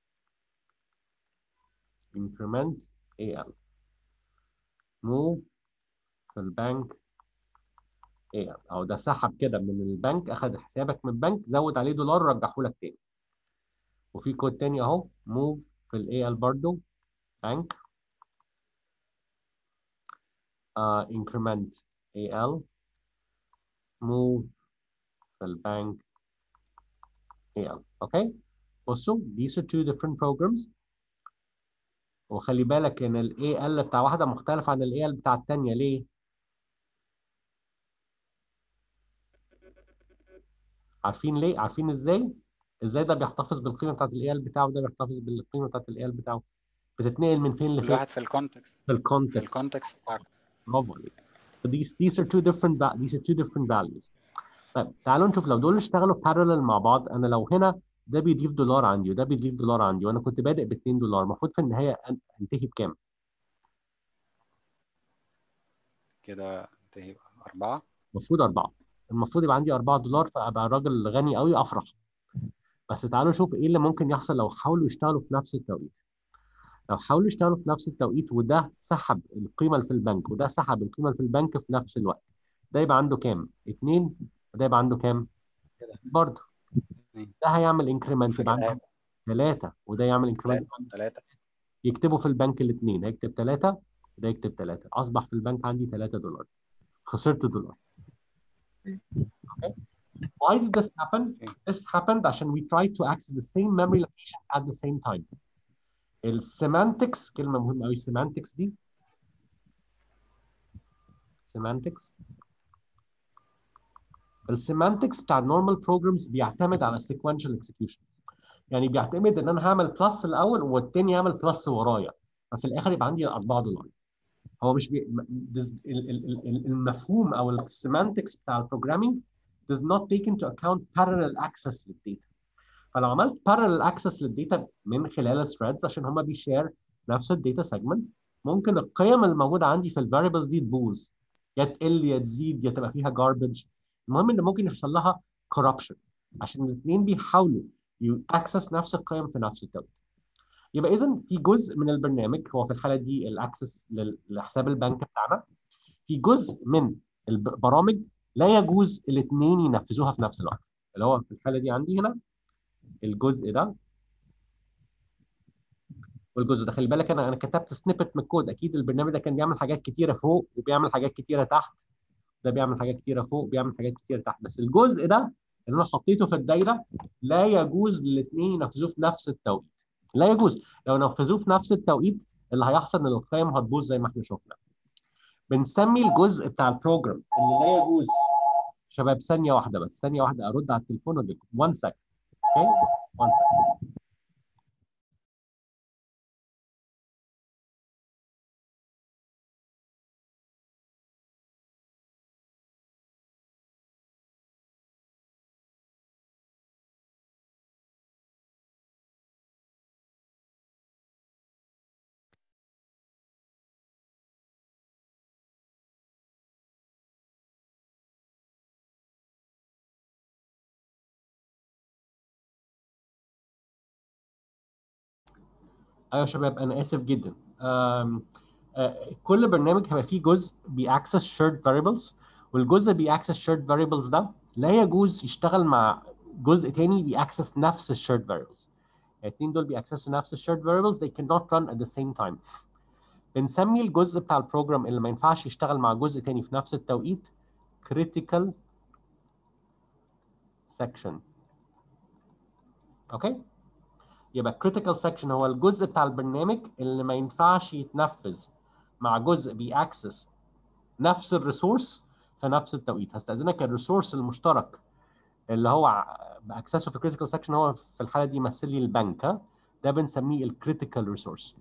increment AL move في البنك AL او ده سحب كده من البنك اخذ حسابك من البنك زود عليه دولار رجعه لك تاني وفي كود تاني اهو move في ال AL برضو بنك uh, increment AL move في البنك AL اوكي بصوا these are two different programs وخلي بالك ان ال AL بتاع واحده مختلف عن ال AL بتاع الثانيه ليه؟ عارفين ليه؟ عارفين ازاي؟ ازاي ده بيحتفظ بالقيمه بتاعت ال AL بتاعه وده بيحتفظ بالقيمه بتاعت ال AL بتاعه بتتنقل من فين كل لفين؟ واحد في الكونتكست في في الكونتكست الكونتكست بتاع برافو عليك these these are two different va- these are two different values طيب تعالوا نشوف لو دول اشتغلوا parallel مع بعض انا لو هنا ده بيضيف دولار عندي وده بيضيف دولار عندي وانا كنت بادئ ب 2 دولار المفروض في النهايه أن- انتهي بكام؟ كده انتهي أربعة المفروض أربعة المفروض يبقى عندي 4 دولار فأبقى راجل غني قوي أفرح بس تعالوا نشوف إيه اللي ممكن يحصل لو حاولوا يشتغلوا في نفس التوقيت لو حاولوا يشتغلوا في نفس التوقيت وده سحب القيمة اللي في البنك وده سحب القيمة اللي في البنك في نفس الوقت ده يبقى عنده كام؟ اتنين وده يبقى عنده كام؟ برضه اتنين. ده هيعمل انكريمنت يبقى عنده ثلاثة ثلاثة وده يعمل انكريمنت ثلاثة ثلاثة يكتبوا في البنك الاثنين هيكتب ثلاثة وده يكتب ثلاثة أصبح في البنك عندي 3 دولار خسرت دولار Why did this happen? This happened عشان we tried to access the same memory location at the same time. السيمانتكس كلمة مهمة أوي semantics دي semantics السيمانتكس بتاع النورمال بروجرامز بيعتمد على sequential execution يعني بيعتمد ان انا هعمل بلس الاول والتاني يعمل بلس ورايا ففي الاخر يبقى عندي 4 دولار هو مش بي... this- ال- ال- ال- المفهوم او السيمانتكس بتاع البروجرامينج does not take into account parallel access للداتا فلو عملت parallel access للداتا من خلال الثريدز عشان هما بيشير نفس الداتا سيجمنت ممكن القيم الموجوده عندي في الفاريبلز دي تبوظ يا تقل يا تزيد يا تبقى فيها garbage المهم ان ممكن يحصل لها corruption عشان الاثنين بيحاولوا اكسس نفس القيم في نفس التوقيت يبقى اذا في جزء من البرنامج هو في الحاله دي الاكسس لحساب البنك بتاعنا في جزء من البرامج لا يجوز الاثنين ينفذوها في نفس الوقت اللي هو في الحاله دي عندي هنا الجزء ده والجزء ده خلي بالك انا انا كتبت سنيبت من الكود اكيد البرنامج ده كان بيعمل حاجات كتيره فوق وبيعمل حاجات كتيره تحت ده بيعمل حاجات كتيره فوق وبيعمل حاجات كتيره تحت بس الجزء ده اللي انا حطيته في الدايره لا يجوز للاثنين ينفذوه في نفس التوقيت لا يجوز لو نفذوه في نفس التوقيت اللي هيحصل ان القيم هتبوظ زي ما احنا شفنا بنسمي الجزء بتاع البروجرام اللي لا يجوز شباب ثانيه واحده بس ثانيه واحده ارد على التليفون واجيب 1 سكند اوكي 1 سكند ايوه يا شباب انا اسف جدا أم، آه، كل برنامج هيبقى فيه جزء بيأكسس shared variables والجزء اللي بيأكسس shared variables ده لا يجوز يشتغل مع جزء تاني بيأكسس نفس ال shared variables الاثنين دول بيأكسسوا نفس ال shared variables they cannot run at the same time بنسمي الجزء بتاع البروجرام اللي ما ينفعش يشتغل مع جزء تاني في نفس التوقيت critical section اوكي يبقى critical section هو الجزء بتاع البرنامج اللي ما ينفعش يتنفذ مع جزء بيأكسس نفس الريسورس في نفس التوقيت هستأذنك الريسورس المشترك اللي هو باكسسه في critical section هو في الحاله دي يمثل لي البنك ها؟ ده بنسميه الكريتيكال ريسورس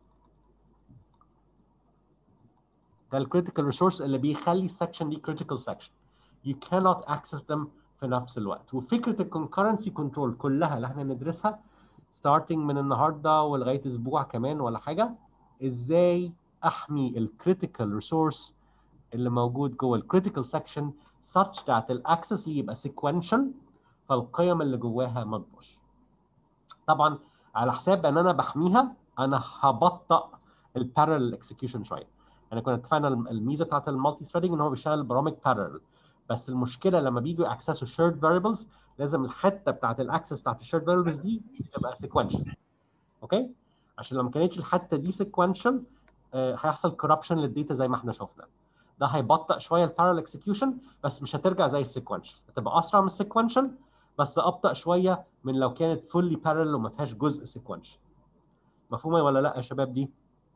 ده الكريتيكال ريسورس اللي بيخلي السكشن دي critical section you cannot access them في نفس الوقت وفكره الكونكرنسي كنترول كلها اللي احنا ندرسها starting من النهارده ولغايه اسبوع كمان ولا حاجه ازاي احمي الكريتيكال ريسورس اللي موجود جوه الكريتيكال سكشن such that الاكسس ليه يبقى sequential فالقيم اللي جواها ما تبوظش. طبعا على حساب ان انا بحميها انا هبطئ البارallel اكسكيوشن شويه. انا كنا اتفقنا الميزه بتاعت المالتي ثريدنج ان هو بيشتغل برامج parallel بس المشكله لما بيجوا ياكسسوا shared variables لازم الحته بتاعت الاكسس بتاعت الشيرد variables دي تبقى sequential. اوكي؟ عشان لو ما كانتش الحته دي sequential آه، هيحصل corruption للداتا زي ما احنا شفنا. ده هيبطئ شويه البارallel اكسكيوشن بس مش هترجع زي السيكونشال هتبقى اسرع من السيكونشال بس ابطا شويه من لو كانت فولي بارallel وما فيهاش جزء سيكونشال مفهومه ولا لا يا شباب دي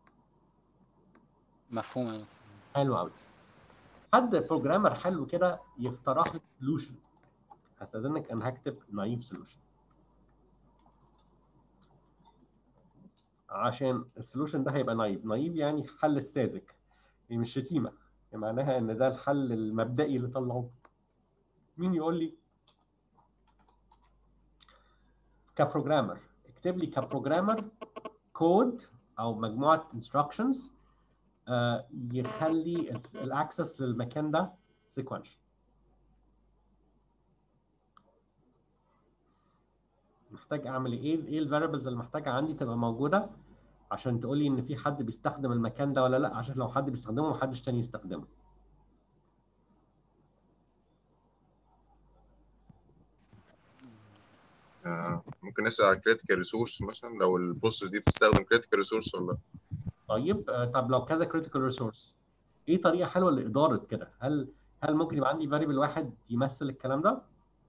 مفهوم حلو قوي حد بروجرامر حلو كده يقترح لي سولوشن هستاذنك انا هكتب نايف سولوشن عشان السولوشن ده هيبقى نايف نايف يعني حل الساذج هي مش شتيمه معناها ان ده الحل المبدئي اللي طلعوه مين يقول لي كبروجرامر اكتب لي كبروجرامر كود او مجموعه انستراكشنز يخلي الاكسس للمكان ده سيكونشال محتاج اعمل ايه ايه الفاريبلز اللي محتاجه عندي تبقى موجوده عشان تقول لي ان في حد بيستخدم المكان ده ولا لا عشان لو حد بيستخدمه محدش تاني يستخدمه آه، ممكن نسأل على critical resource مثلا لو البروسيس دي بتستخدم critical resource ولا لا طيب آه، طب لو كذا كريتيكال ريسورس ايه طريقه حلوه لاداره كده هل هل ممكن يبقى عندي فاريبل واحد يمثل الكلام ده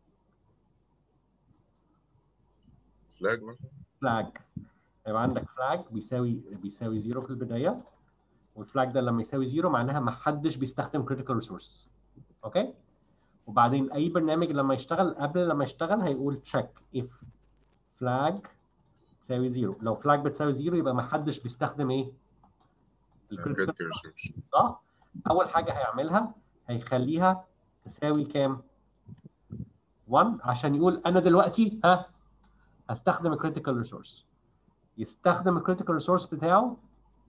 فلاج مثلا فلاج يبقى عندك فلاج بيساوي بيساوي زيرو في البدايه والفلاج ده لما يساوي زيرو معناها ما حدش بيستخدم كريتيكال ريسورسز اوكي وبعدين اي برنامج لما يشتغل قبل لما يشتغل هيقول تشيك اف فلاج تساوي زيرو لو فلاج بتساوي زيرو يبقى ما حدش بيستخدم ايه الكريتيكال critical resource صح؟ أول حاجة هيعملها هيخليها تساوي كام؟ 1 عشان يقول أنا دلوقتي ها هستخدم الكريتيكال ريسورس يستخدم الكريتيكال ريسورس بتاعه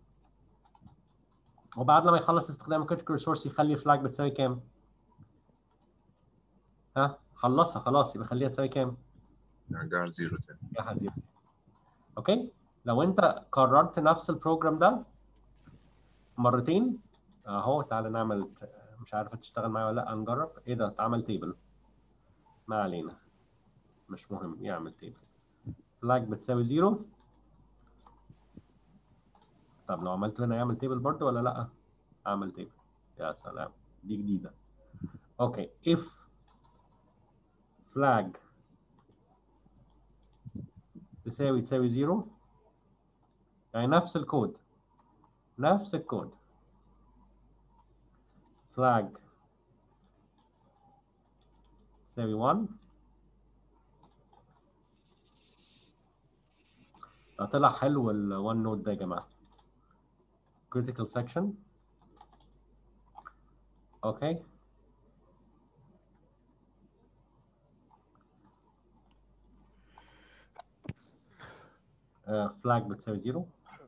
وبعد لما يخلص استخدام الكريتيكال ريسورس يخلي الفلاج بتساوي كام؟ ها خلصها خلاص يبقى خليها تساوي كام؟ نرجع لزيرو تاني يا حزين اوكي لو انت قررت نفس البروجرام ده مرتين اهو تعالى نعمل مش عارف تشتغل معايا ولا لا نجرب ايه ده اتعمل تيبل ما علينا مش مهم يعمل تيبل فلاج بتساوي زيرو طب لو عملت هنا يعمل تيبل برضه ولا لا اعمل تيبل يا سلام دي جديده اوكي if flag تساوي تساوي زيرو يعني نفس الكود نفس الكود flag تساوي 1 ده طلع حلو ال one node ده يا جماعة critical section اوكي آه، flag بتساوي 0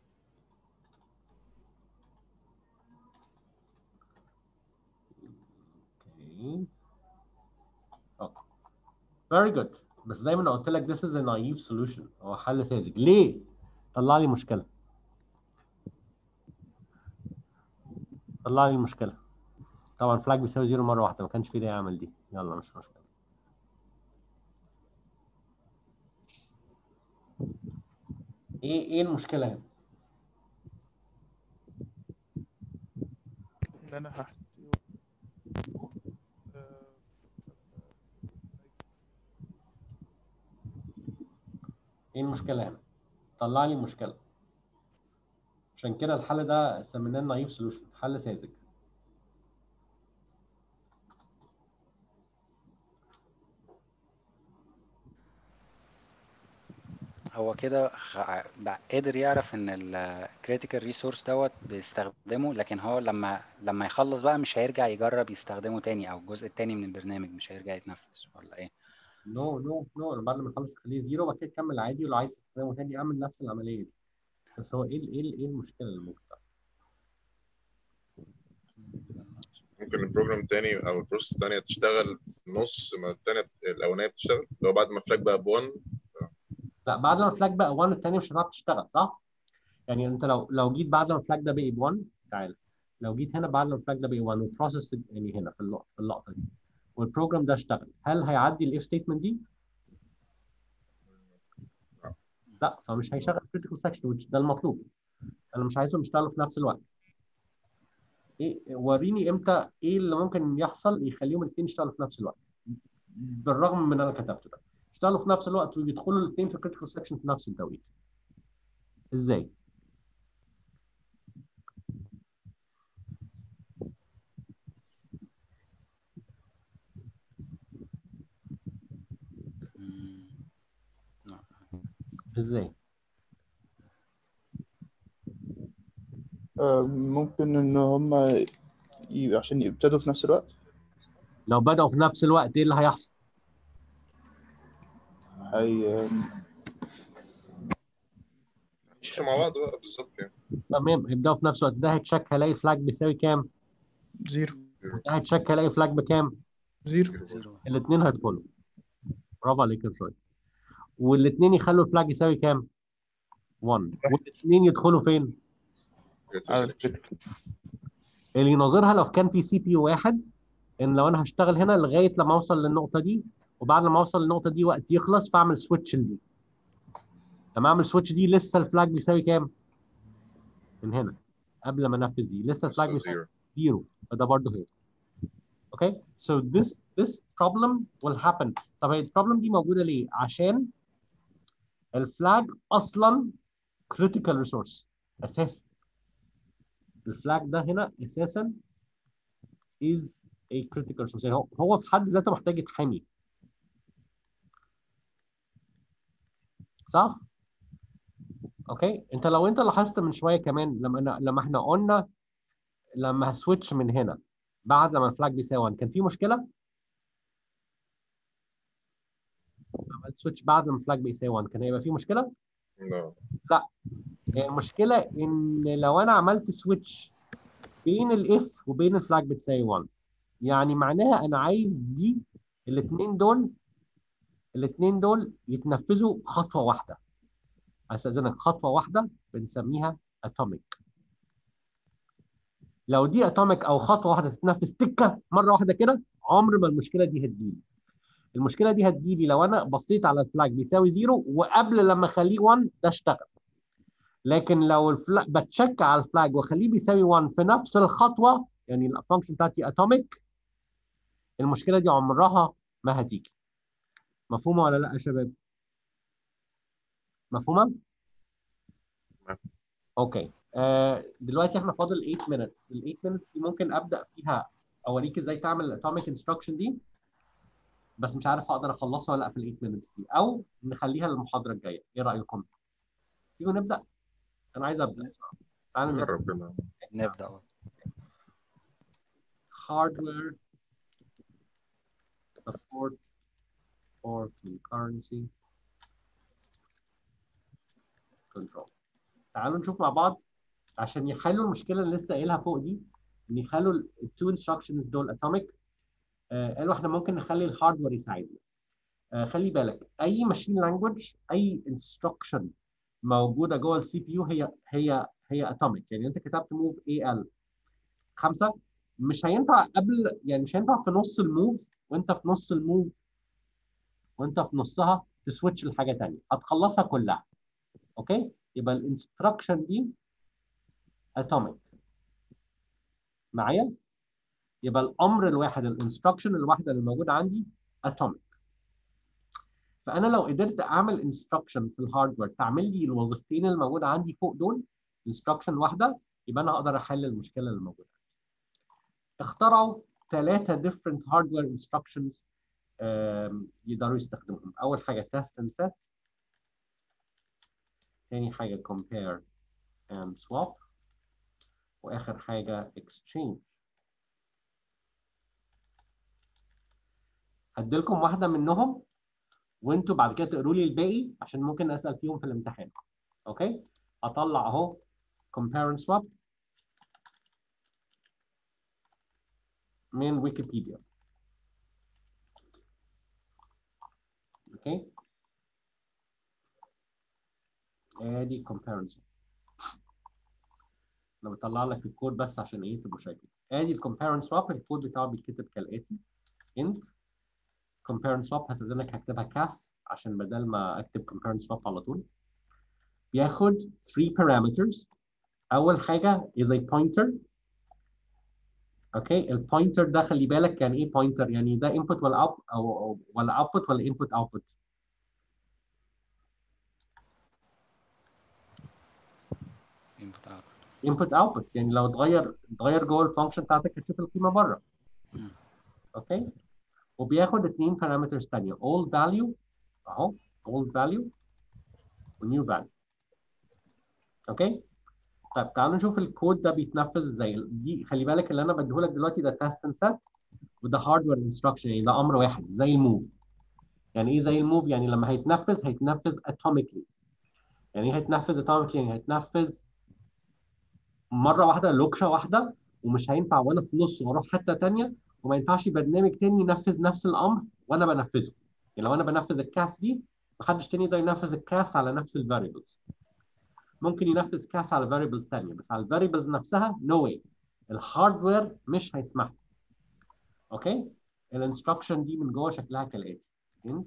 اوكي اوكي very good بس زي ما انا قلت لك this is a naive solution هو حل ساذج ليه؟ طلع لي مشكله طلع لي المشكله طبعا فلاج بيساوي زيرو مره واحده ما كانش في داعي اعمل دي يلا مش مشكله ايه ايه المشكله هنا ان انا هحت ايه المشكله هنا طلع لي المشكله عشان كده الحل ده سميناه نايف سولوشن حل ساذج هو كده خ- بقى قادر يعرف ان الكريتيكال ريسورس دوت بيستخدمه لكن هو لما لما يخلص بقى مش هيرجع يجرب يستخدمه تاني او الجزء التاني من البرنامج مش هيرجع يتنفذ ولا ايه نو نو نو انا بعد ما اخلص اخليه زيرو بعد كده اكمل عادي ولو عايز تستخدمه تاني اعمل نفس العمليه دي بس هو ايه ال- ايه ال- ايه المشكله اللي ممكن تحصل؟ ممكن البروجرام التاني او البروسيس التانية تشتغل في النص ما التانية الاولانية بتشتغل لو بعد ما فلاج بقى ب 1 لا بعد ما الفلاج بقى 1 الثانيه مش هتعرف تشتغل صح؟ يعني انت لو لو جيت بعد ما الفلاج ده بقي ب 1 تعال لو جيت هنا بعد ما الفلاج ده بقي 1 والبروسيس يعني هنا في اللقطه في اللقطه دي والبروجرام ده اشتغل هل هيعدي الاف ستيتمنت دي؟ لا فمش هيشغل critical section which ده المطلوب انا مش عايزهم يشتغلوا في نفس الوقت ايه وريني امتى ايه اللي ممكن يحصل يخليهم الاثنين يشتغلوا في نفس الوقت بالرغم من اللي انا كتبته ده يشتغلوا في نفس الوقت ويدخلوا الاثنين في critical section في نفس التوقيت ازاي؟ مم. لا. ازاي؟ آه، ممكن ان هما ي- عشان يبتدوا في نفس الوقت لو بدأوا في نفس الوقت ايه اللي هيحصل؟ هي مش مع بعض بقى بالظبط يعني تمام هيبدأوا في نفس الوقت ده هيتشك هلاقي فلاج بيساوي كام؟ زيرو ده هيتشك هلاقي فلاج بكام؟ زيرو زيرو الاثنين هيدخلوا برافو عليك يا شوي والاثنين يخلوا الفلاج يساوي كام؟ 1 والاثنين يدخلوا فين؟ على الفكرة. اللي يناظرها لو كان في سي بي يو واحد ان لو انا هشتغل هنا لغايه لما اوصل للنقطه دي وبعد ما اوصل للنقطه دي وقت يخلص فاعمل سويتش دي لما اعمل سويتش دي لسه الفلاج بيساوي كام؟ من هنا قبل ما انفذ دي لسه الفلاج لسه بيساوي زيرو zero فده برضه هي اوكي so this this problem will happen طب هي البروبلم دي موجوده ليه عشان الفلاج اصلا critical resource اساسا الفلاج ده هنا اساسا is a critical resource يعني هو هو في حد ذاته محتاج يتحمي صح اوكي انت لو انت لاحظت من شويه كمان لما أنا لما احنا قلنا لما هسويتش من هنا بعد لما الفلاج بيساوي 1 كان في مشكله؟ عملت سويتش بعد لما الفلاج بيساوي 1 كان هيبقى في مشكله؟ لا هي المشكله ان لو انا عملت سويتش بين الاف وبين الفلاج بتساوي 1 يعني معناها انا عايز دي الاثنين دول الاثنين دول يتنفذوا خطوه واحده استاذنك خطوه واحده بنسميها اتوميك لو دي اتوميك او خطوه واحده تتنفذ تكه مره واحده كده عمر ما المشكله دي هتجيلي المشكله دي هتجيلي لو انا بصيت على الفلاج بيساوي زيرو وقبل لما اخليه 1 ده اشتغل لكن لو الفلاج بتشك على الفلاج واخليه بيساوي 1 في نفس الخطوه يعني الفانكشن بتاعتي اتوميك المشكله دي عمرها ما هتيجي مفهومه ولا لا يا شباب مفهومه اوكي آه دلوقتي احنا فاضل 8 minutes ال 8 minutes دي ممكن ابدا فيها اوريك ازاي تعمل الاتوميك انستراكشن دي بس مش عارف هقدر اخلصها ولا لا في ال 8 minutes دي او نخليها للمحاضره الجايه ايه رايكم تيجوا نبدا انا عايز ابدا تعالوا نبدا جرب كده نبدأ أهو. hardware support for concurrency control تعالوا نشوف مع بعض عشان يحلوا المشكله اللي لسه قايلها فوق دي ان يخلوا التو انستراكشنز دول اتوميك آه قالوا احنا ممكن نخلي الهاردوير يساعدنا آه خلي بالك اي ماشين لانجوج اي انستراكشن موجوده جوه السي بي يو هي هي هي اتوميك يعني انت كتبت موف اي ال خمسه مش هينفع قبل يعني مش هينفع في نص الموف وانت في نص الموف وانت في نصها تسويتش لحاجه ثانيه هتخلصها كلها اوكي يبقى الانستراكشن دي اتوميك معايا يبقى الامر الواحد الانستراكشن الواحده اللي موجوده عندي اتوميك فانا لو قدرت اعمل انستراكشن في الهاردوير تعمل لي الوظيفتين الموجوده عندي فوق دول انستراكشن واحده يبقى انا اقدر احل المشكله اللي موجوده اخترعوا ثلاثه different hardware instructions يقدروا يستخدموهم اول حاجه test and set تاني حاجه compare and swap واخر حاجه exchange هديلكم واحده منهم وانتوا بعد كده تقروا لي الباقي عشان ممكن اسال فيهم في الامتحان اوكي اطلع اهو compare and swap من ويكيبيديا اوكي ادي comparison انا بطلع لك الكود بس عشان ايه تبقوا شايفين ادي الكومبيرن سواب الكود بتاعه بيتكتب كالاتي انت compare and swap هستخدمك هكتبها كاس عشان بدل ما اكتب compare and swap على طول بياخد 3 parameters اول حاجه is a pointer اوكي البوينتر ده خلي بالك يعني ايه pointer يعني ده input ولا out او ولا output ولا input output input out input output يعني لو اتغير اتغير جوه الفانكشن بتاعتك هتشوف القيمه بره مم. اوكي وبياخد اثنين parameters ثانيه old value اهو old value ونيو value اوكي طيب تعالوا نشوف الكود ده بيتنفذ ازاي دي خلي بالك اللي انا بديهولك دلوقتي ده تيست اند سيت وده هاردوير انستراكشن يعني ده امر واحد زي الموف يعني ايه زي الموف يعني لما هيتنفذ هيتنفذ اتوميكلي يعني ايه هيتنفذ اتوميكلي يعني هيتنفذ مره واحده لوكشه واحده ومش هينفع وانا في نص واروح حته ثانيه وما ينفعش برنامج تاني ينفذ نفس الامر وانا بنفذه يعني لو انا بنفذ الكاس دي محدش تاني يقدر ينفذ الكاس على نفس الفاريبلز ممكن ينفذ كاس على فاريبلز ثانيه بس على الفاريبلز نفسها نو no واي الهاردوير مش هيسمح اوكي الانستراكشن دي من جوه شكلها كالاتي انت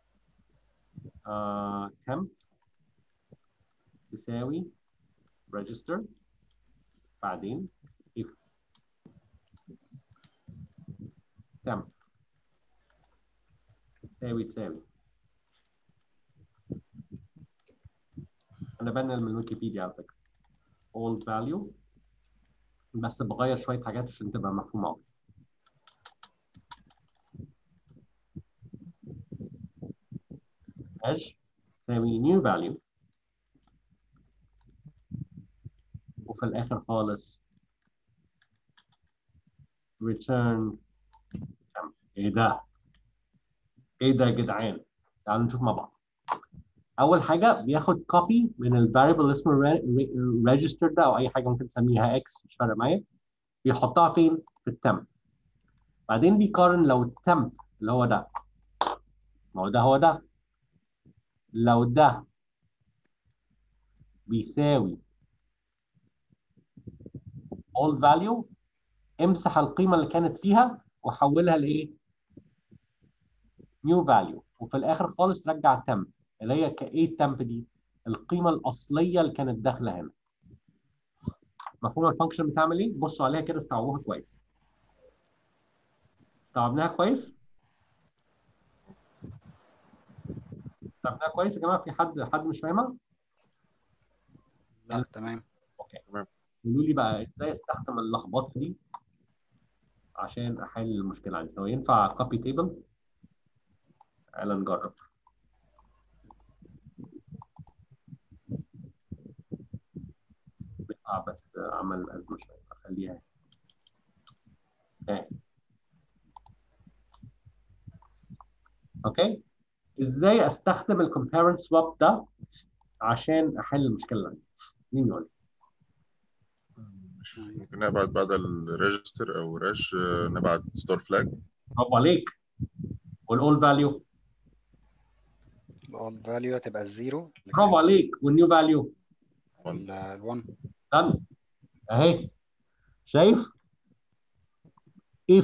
uh, temp تساوي register بعدين if temp تساوي تساوي انا بنقل من ويكيبيديا على فكره old value بس بغير شويه حاجات عشان تبقى مفهومه اكتر edge تساوي new value وفي الاخر خالص return ايه ده ايه ده يا جدعان تعالوا نشوف مع بعض اول حاجه بياخد كوبي من الفاريبل اللي اسمه ريجستر ده او اي حاجه ممكن تسميها اكس مش فارقه معايا بيحطها فين في التمب بعدين بيقارن لو التمب اللي هو ده ما هو ده هو ده لو ده بيساوي all value امسح القيمه اللي كانت فيها وحولها لايه new value وفي الاخر خالص رجع التمب اللي هي كايه التمب دي القيمه الاصليه اللي كانت داخله هنا مفهوم الفانكشن بتعمل ايه بصوا عليها كده استوعبوها كويس استوعبناها كويس استوعبناها كويس يا جماعه في حد حد مش فاهمها لا تمام اوكي تمام. قولوا لي بقى ازاي استخدم اللخبطه دي عشان احل المشكله عندي هو ينفع كوبي تيبل تعالى نجرب بتاع بس عمل ازمه شويه اخليها اوكي اوكي ازاي استخدم الكومبيرنت سواب ده عشان احل المشكله اللي عندي مين يقول لي؟ مش ممكن نبعت بعد الريجستر او ريش آه، نبعت ستار فلاج برافو عليك والاول فاليو الاول فاليو هتبقى الزيرو برافو عليك والنيو فاليو ال1 دن اهي شايف if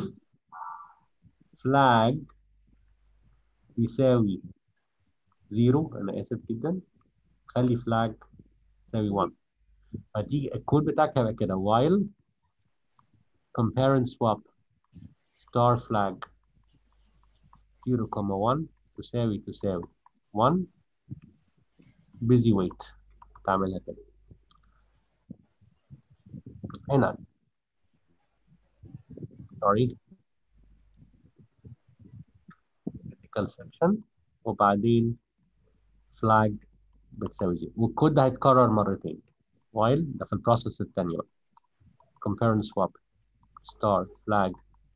flag يساوي 0 انا اسف جدا خلي flag يساوي 1 فتيجي الكود بتاعك هيبقى كده while compare and swap star flag 0, 1 تساوي تساوي 1 busy wait تعملها كده هنا sorry critical section وبعدين flag بتساوي 0 والكود ده هيتكرر مرتين while ده في البروسيس الثانية بقى compare and swap star flag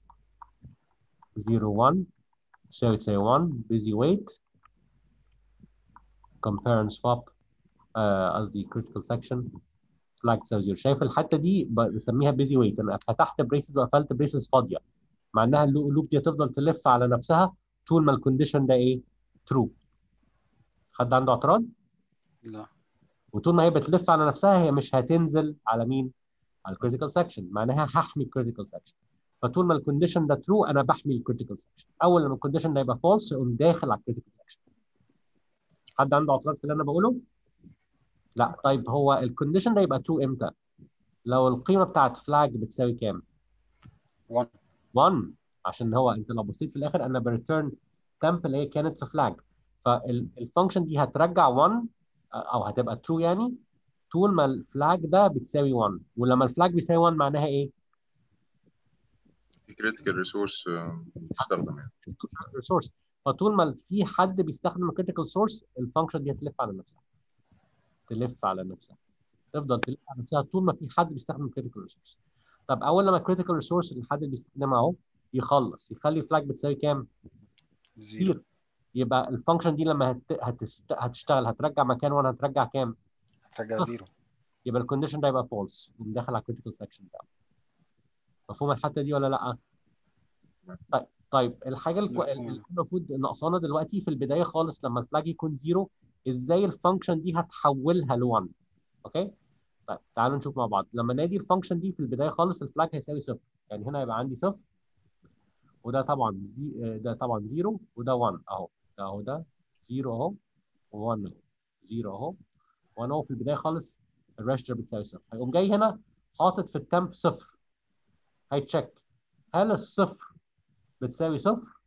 0 1 تساوي تساوي 1 busy wait compare and swap آه، قصدي critical section flag تساوي 0 شايف الحته دي ب- بسميها busy wait انا فتحت بريسز وقفلت بريسز فاضيه مع انها اللو- اللوب دي هتفضل تلف على نفسها طول ما الكونديشن ده ايه true حد عنده اعتراض لا وطول ما هي بتلف على نفسها هي مش هتنزل على مين على الكريتيكال سكشن معناها هحمي الكريتيكال سكشن فطول ما الكونديشن ده ترو انا بحمي الكريتيكال سكشن اول لما الكونديشن ده يبقى فولس يقوم داخل على الكريتيكال سكشن حد عنده اعتراض في اللي انا بقوله لا طيب هو الكونديشن ده يبقى ترو امتى لو القيمه بتاعت فلاج بتساوي كام 1 1 عشان هو انت لو بصيت في الاخر انا بريتيرن تمب اللي هي كانت في فلاج فالفانكشن دي هترجع 1 او هتبقى ترو يعني طول ما الفلاج ده بتساوي 1 ولما الفلاج بيساوي 1 معناها ايه؟ في كريتيكال ريسورس بيستخدم يعني ريسورس فطول ما في حد بيستخدم الكريتيكال سورس الفانكشن دي هتلف على نفسها تلف على نفسها تفضل تلف على نفسها طول ما في حد بيستخدم الكريتيكال ريسورس طب اول لما الكريتيكال ريسورس اللي الحد اللي بيستخدمها اهو يخلص يخلي الفلاج بتساوي كام؟ 0 كتير يبقى الفانكشن دي لما هت... هتست... هتشتغل هترجع مكان 1 هترجع كام؟ هترجع 0 يبقى الكونديشن ده يبقى فولس داخل على الكريتيكال سكشن بتاعه مفهوم الحته دي ولا لا؟ طيب طيب الحاجه الكو... مفهوم. اللي المفروض ناقصانا دلوقتي في البدايه خالص لما الفلاج يكون زيرو ازاي الفانكشن دي هتحولها ل 1 اوكي؟ طيب تعالوا نشوف مع بعض لما نادي الفانكشن دي في البدايه خالص الفلاج هيساوي صفر يعني هنا يبقى عندي صفر وده طبعا زي... ده طبعا زيرو وده 1 اهو ده اهو ده زيرو اهو و1 اهو زيرو اهو 1 اهو في البدايه خالص الريجستر بتساوي صفر هيقوم جاي هنا حاطط في التمب صفر هيتشيك هل الصفر بتساوي صفر؟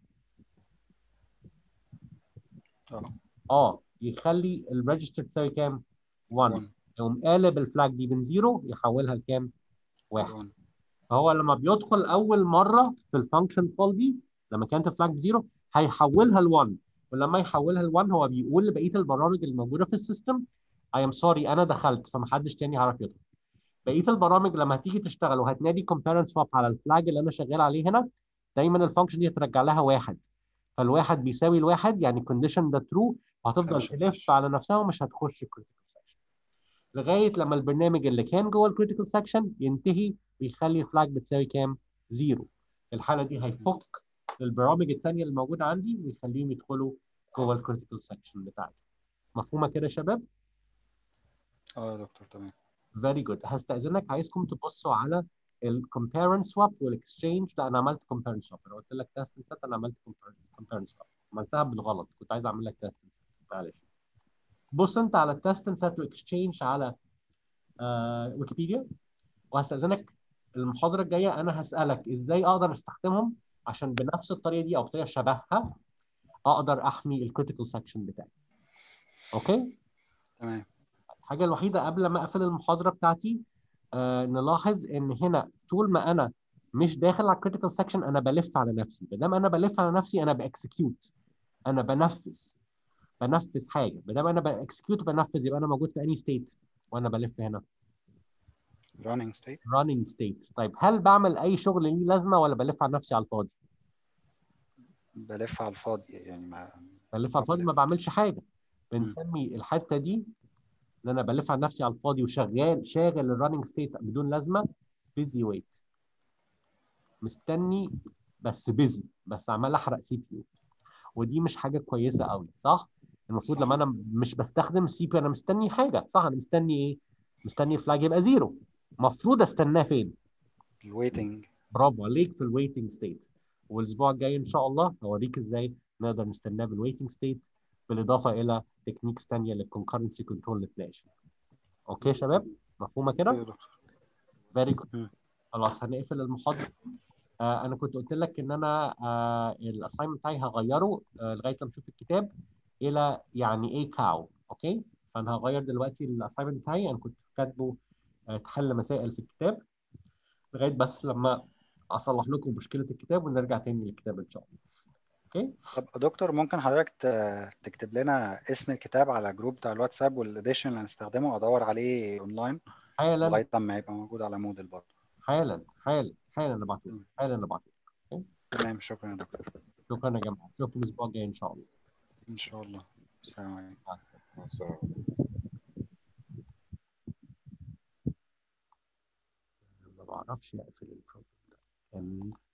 اه اه يخلي الريجستر تساوي كام؟ 1 1 يقوم قالب الفلاج دي من زيرو يحولها لكام؟ 1 1 فهو لما بيدخل اول مره في الفانكشن كول دي لما كانت الفلاج بزيرو هيحولها ل 1 ولما يحولها ل 1 هو بيقول لبقيه البرامج الموجوده في السيستم I am sorry انا دخلت فمحدش تاني هيعرف يدخل بقيه البرامج لما هتيجي تشتغل وهتنادي كومبيرنت سواب على الفلاج اللي انا شغال عليه هنا دايما الفانكشن دي هترجع لها واحد فالواحد بيساوي الواحد يعني الكونديشن ده ترو وهتفضل مش تلف هتخش. على نفسها ومش هتخش الكريتيكال سكشن لغايه لما البرنامج اللي كان جوه الكريتيكال سكشن ينتهي ويخلي الفلاج بتساوي كام؟ زيرو في الحاله دي هيفك البرامج الثانيه اللي موجوده عندي ويخليهم يدخلوا جوه الكريتيكال سكشن بتاعتي مفهومه كده يا شباب؟ اه يا دكتور تمام فيري جود هستأذنك عايزكم تبصوا على الكومبيرنت سواب والاكسشينج لا انا عملت كومبيرنت سواب انا قلت لك تيست سيت انا عملت كومبيرنت سواب عملتها بالغلط كنت عايز اعمل لك تيست سيت معلش بص انت على التيست سيت واكسشينج على آه ويكيبيديا وهستأذنك المحاضرة الجاية أنا هسألك إزاي أقدر أستخدمهم عشان بنفس الطريقة دي أو طريقة شبهها أقدر أحمي الكريتيكال سكشن بتاعي. أوكي؟ تمام الحاجة الوحيدة قبل ما أقفل المحاضرة بتاعتي آه نلاحظ إن هنا طول ما أنا مش داخل على الكريتيكال سكشن أنا بلف على نفسي، ما دام أنا بلف على نفسي أنا بإكسكيوت أنا بنفذ بنفذ حاجة، ما دام أنا بإكسكيوت وبنفذ يبقى أنا موجود في أنهي ستيت وأنا بلف هنا؟ running state running state طيب هل بعمل اي شغل ليه لازمه ولا بلف على نفسي على الفاضي بلف على الفاضي يعني ما بلف على الفاضي ما بعملش حاجه بنسمي الحته دي ان انا بلف على نفسي على الفاضي وشغال شاغل الرننج ستيت بدون لازمه بيزي ويت مستني بس بيزي بس عمال احرق سي بي يو ودي مش حاجه كويسه قوي صح المفروض صح. لما انا مش بستخدم السي بي انا مستني حاجه صح انا مستني ايه مستني الفلاج يبقى زيرو المفروض استناه فين الويتنج برافو عليك في الويتنج ستيت والاسبوع الجاي ان شاء الله هوريك ازاي نقدر نستناه بالويتنج ستيت بالاضافه الى تكنيكس ثانيه للكونكرنسي كنترول اللي اتناقش اوكي يا شباب مفهومه كده فيري جود مم. خلاص هنقفل المحاضره آه انا كنت قلت لك ان انا آه الاساينمنت بتاعي هغيره آه لغايه لما اشوف الكتاب الى يعني ايه كاو اوكي فانا هغير دلوقتي الاساينمنت بتاعي انا كنت كاتبه آه تحل مسائل في الكتاب لغايه بس لما اصلح لكم مشكله الكتاب ونرجع تاني للكتاب ان شاء الله اوكي طب دكتور ممكن حضرتك ت- تكتب لنا اسم الكتاب على جروب بتاع الواتساب والاديشن اللي هنستخدمه ادور عليه اونلاين حالا لغايه لما يبقى موجود على موديل برضه حالا حالا حالا نبعته لك حالا نبعته لك تمام شكرا يا دكتور شكرا يا جماعه اشوفكم الاسبوع الجاي ان شاء الله ان شاء الله السلام عليكم مع السلامه مع السلامة. ما بعرفش اقفل البروجرام ده كان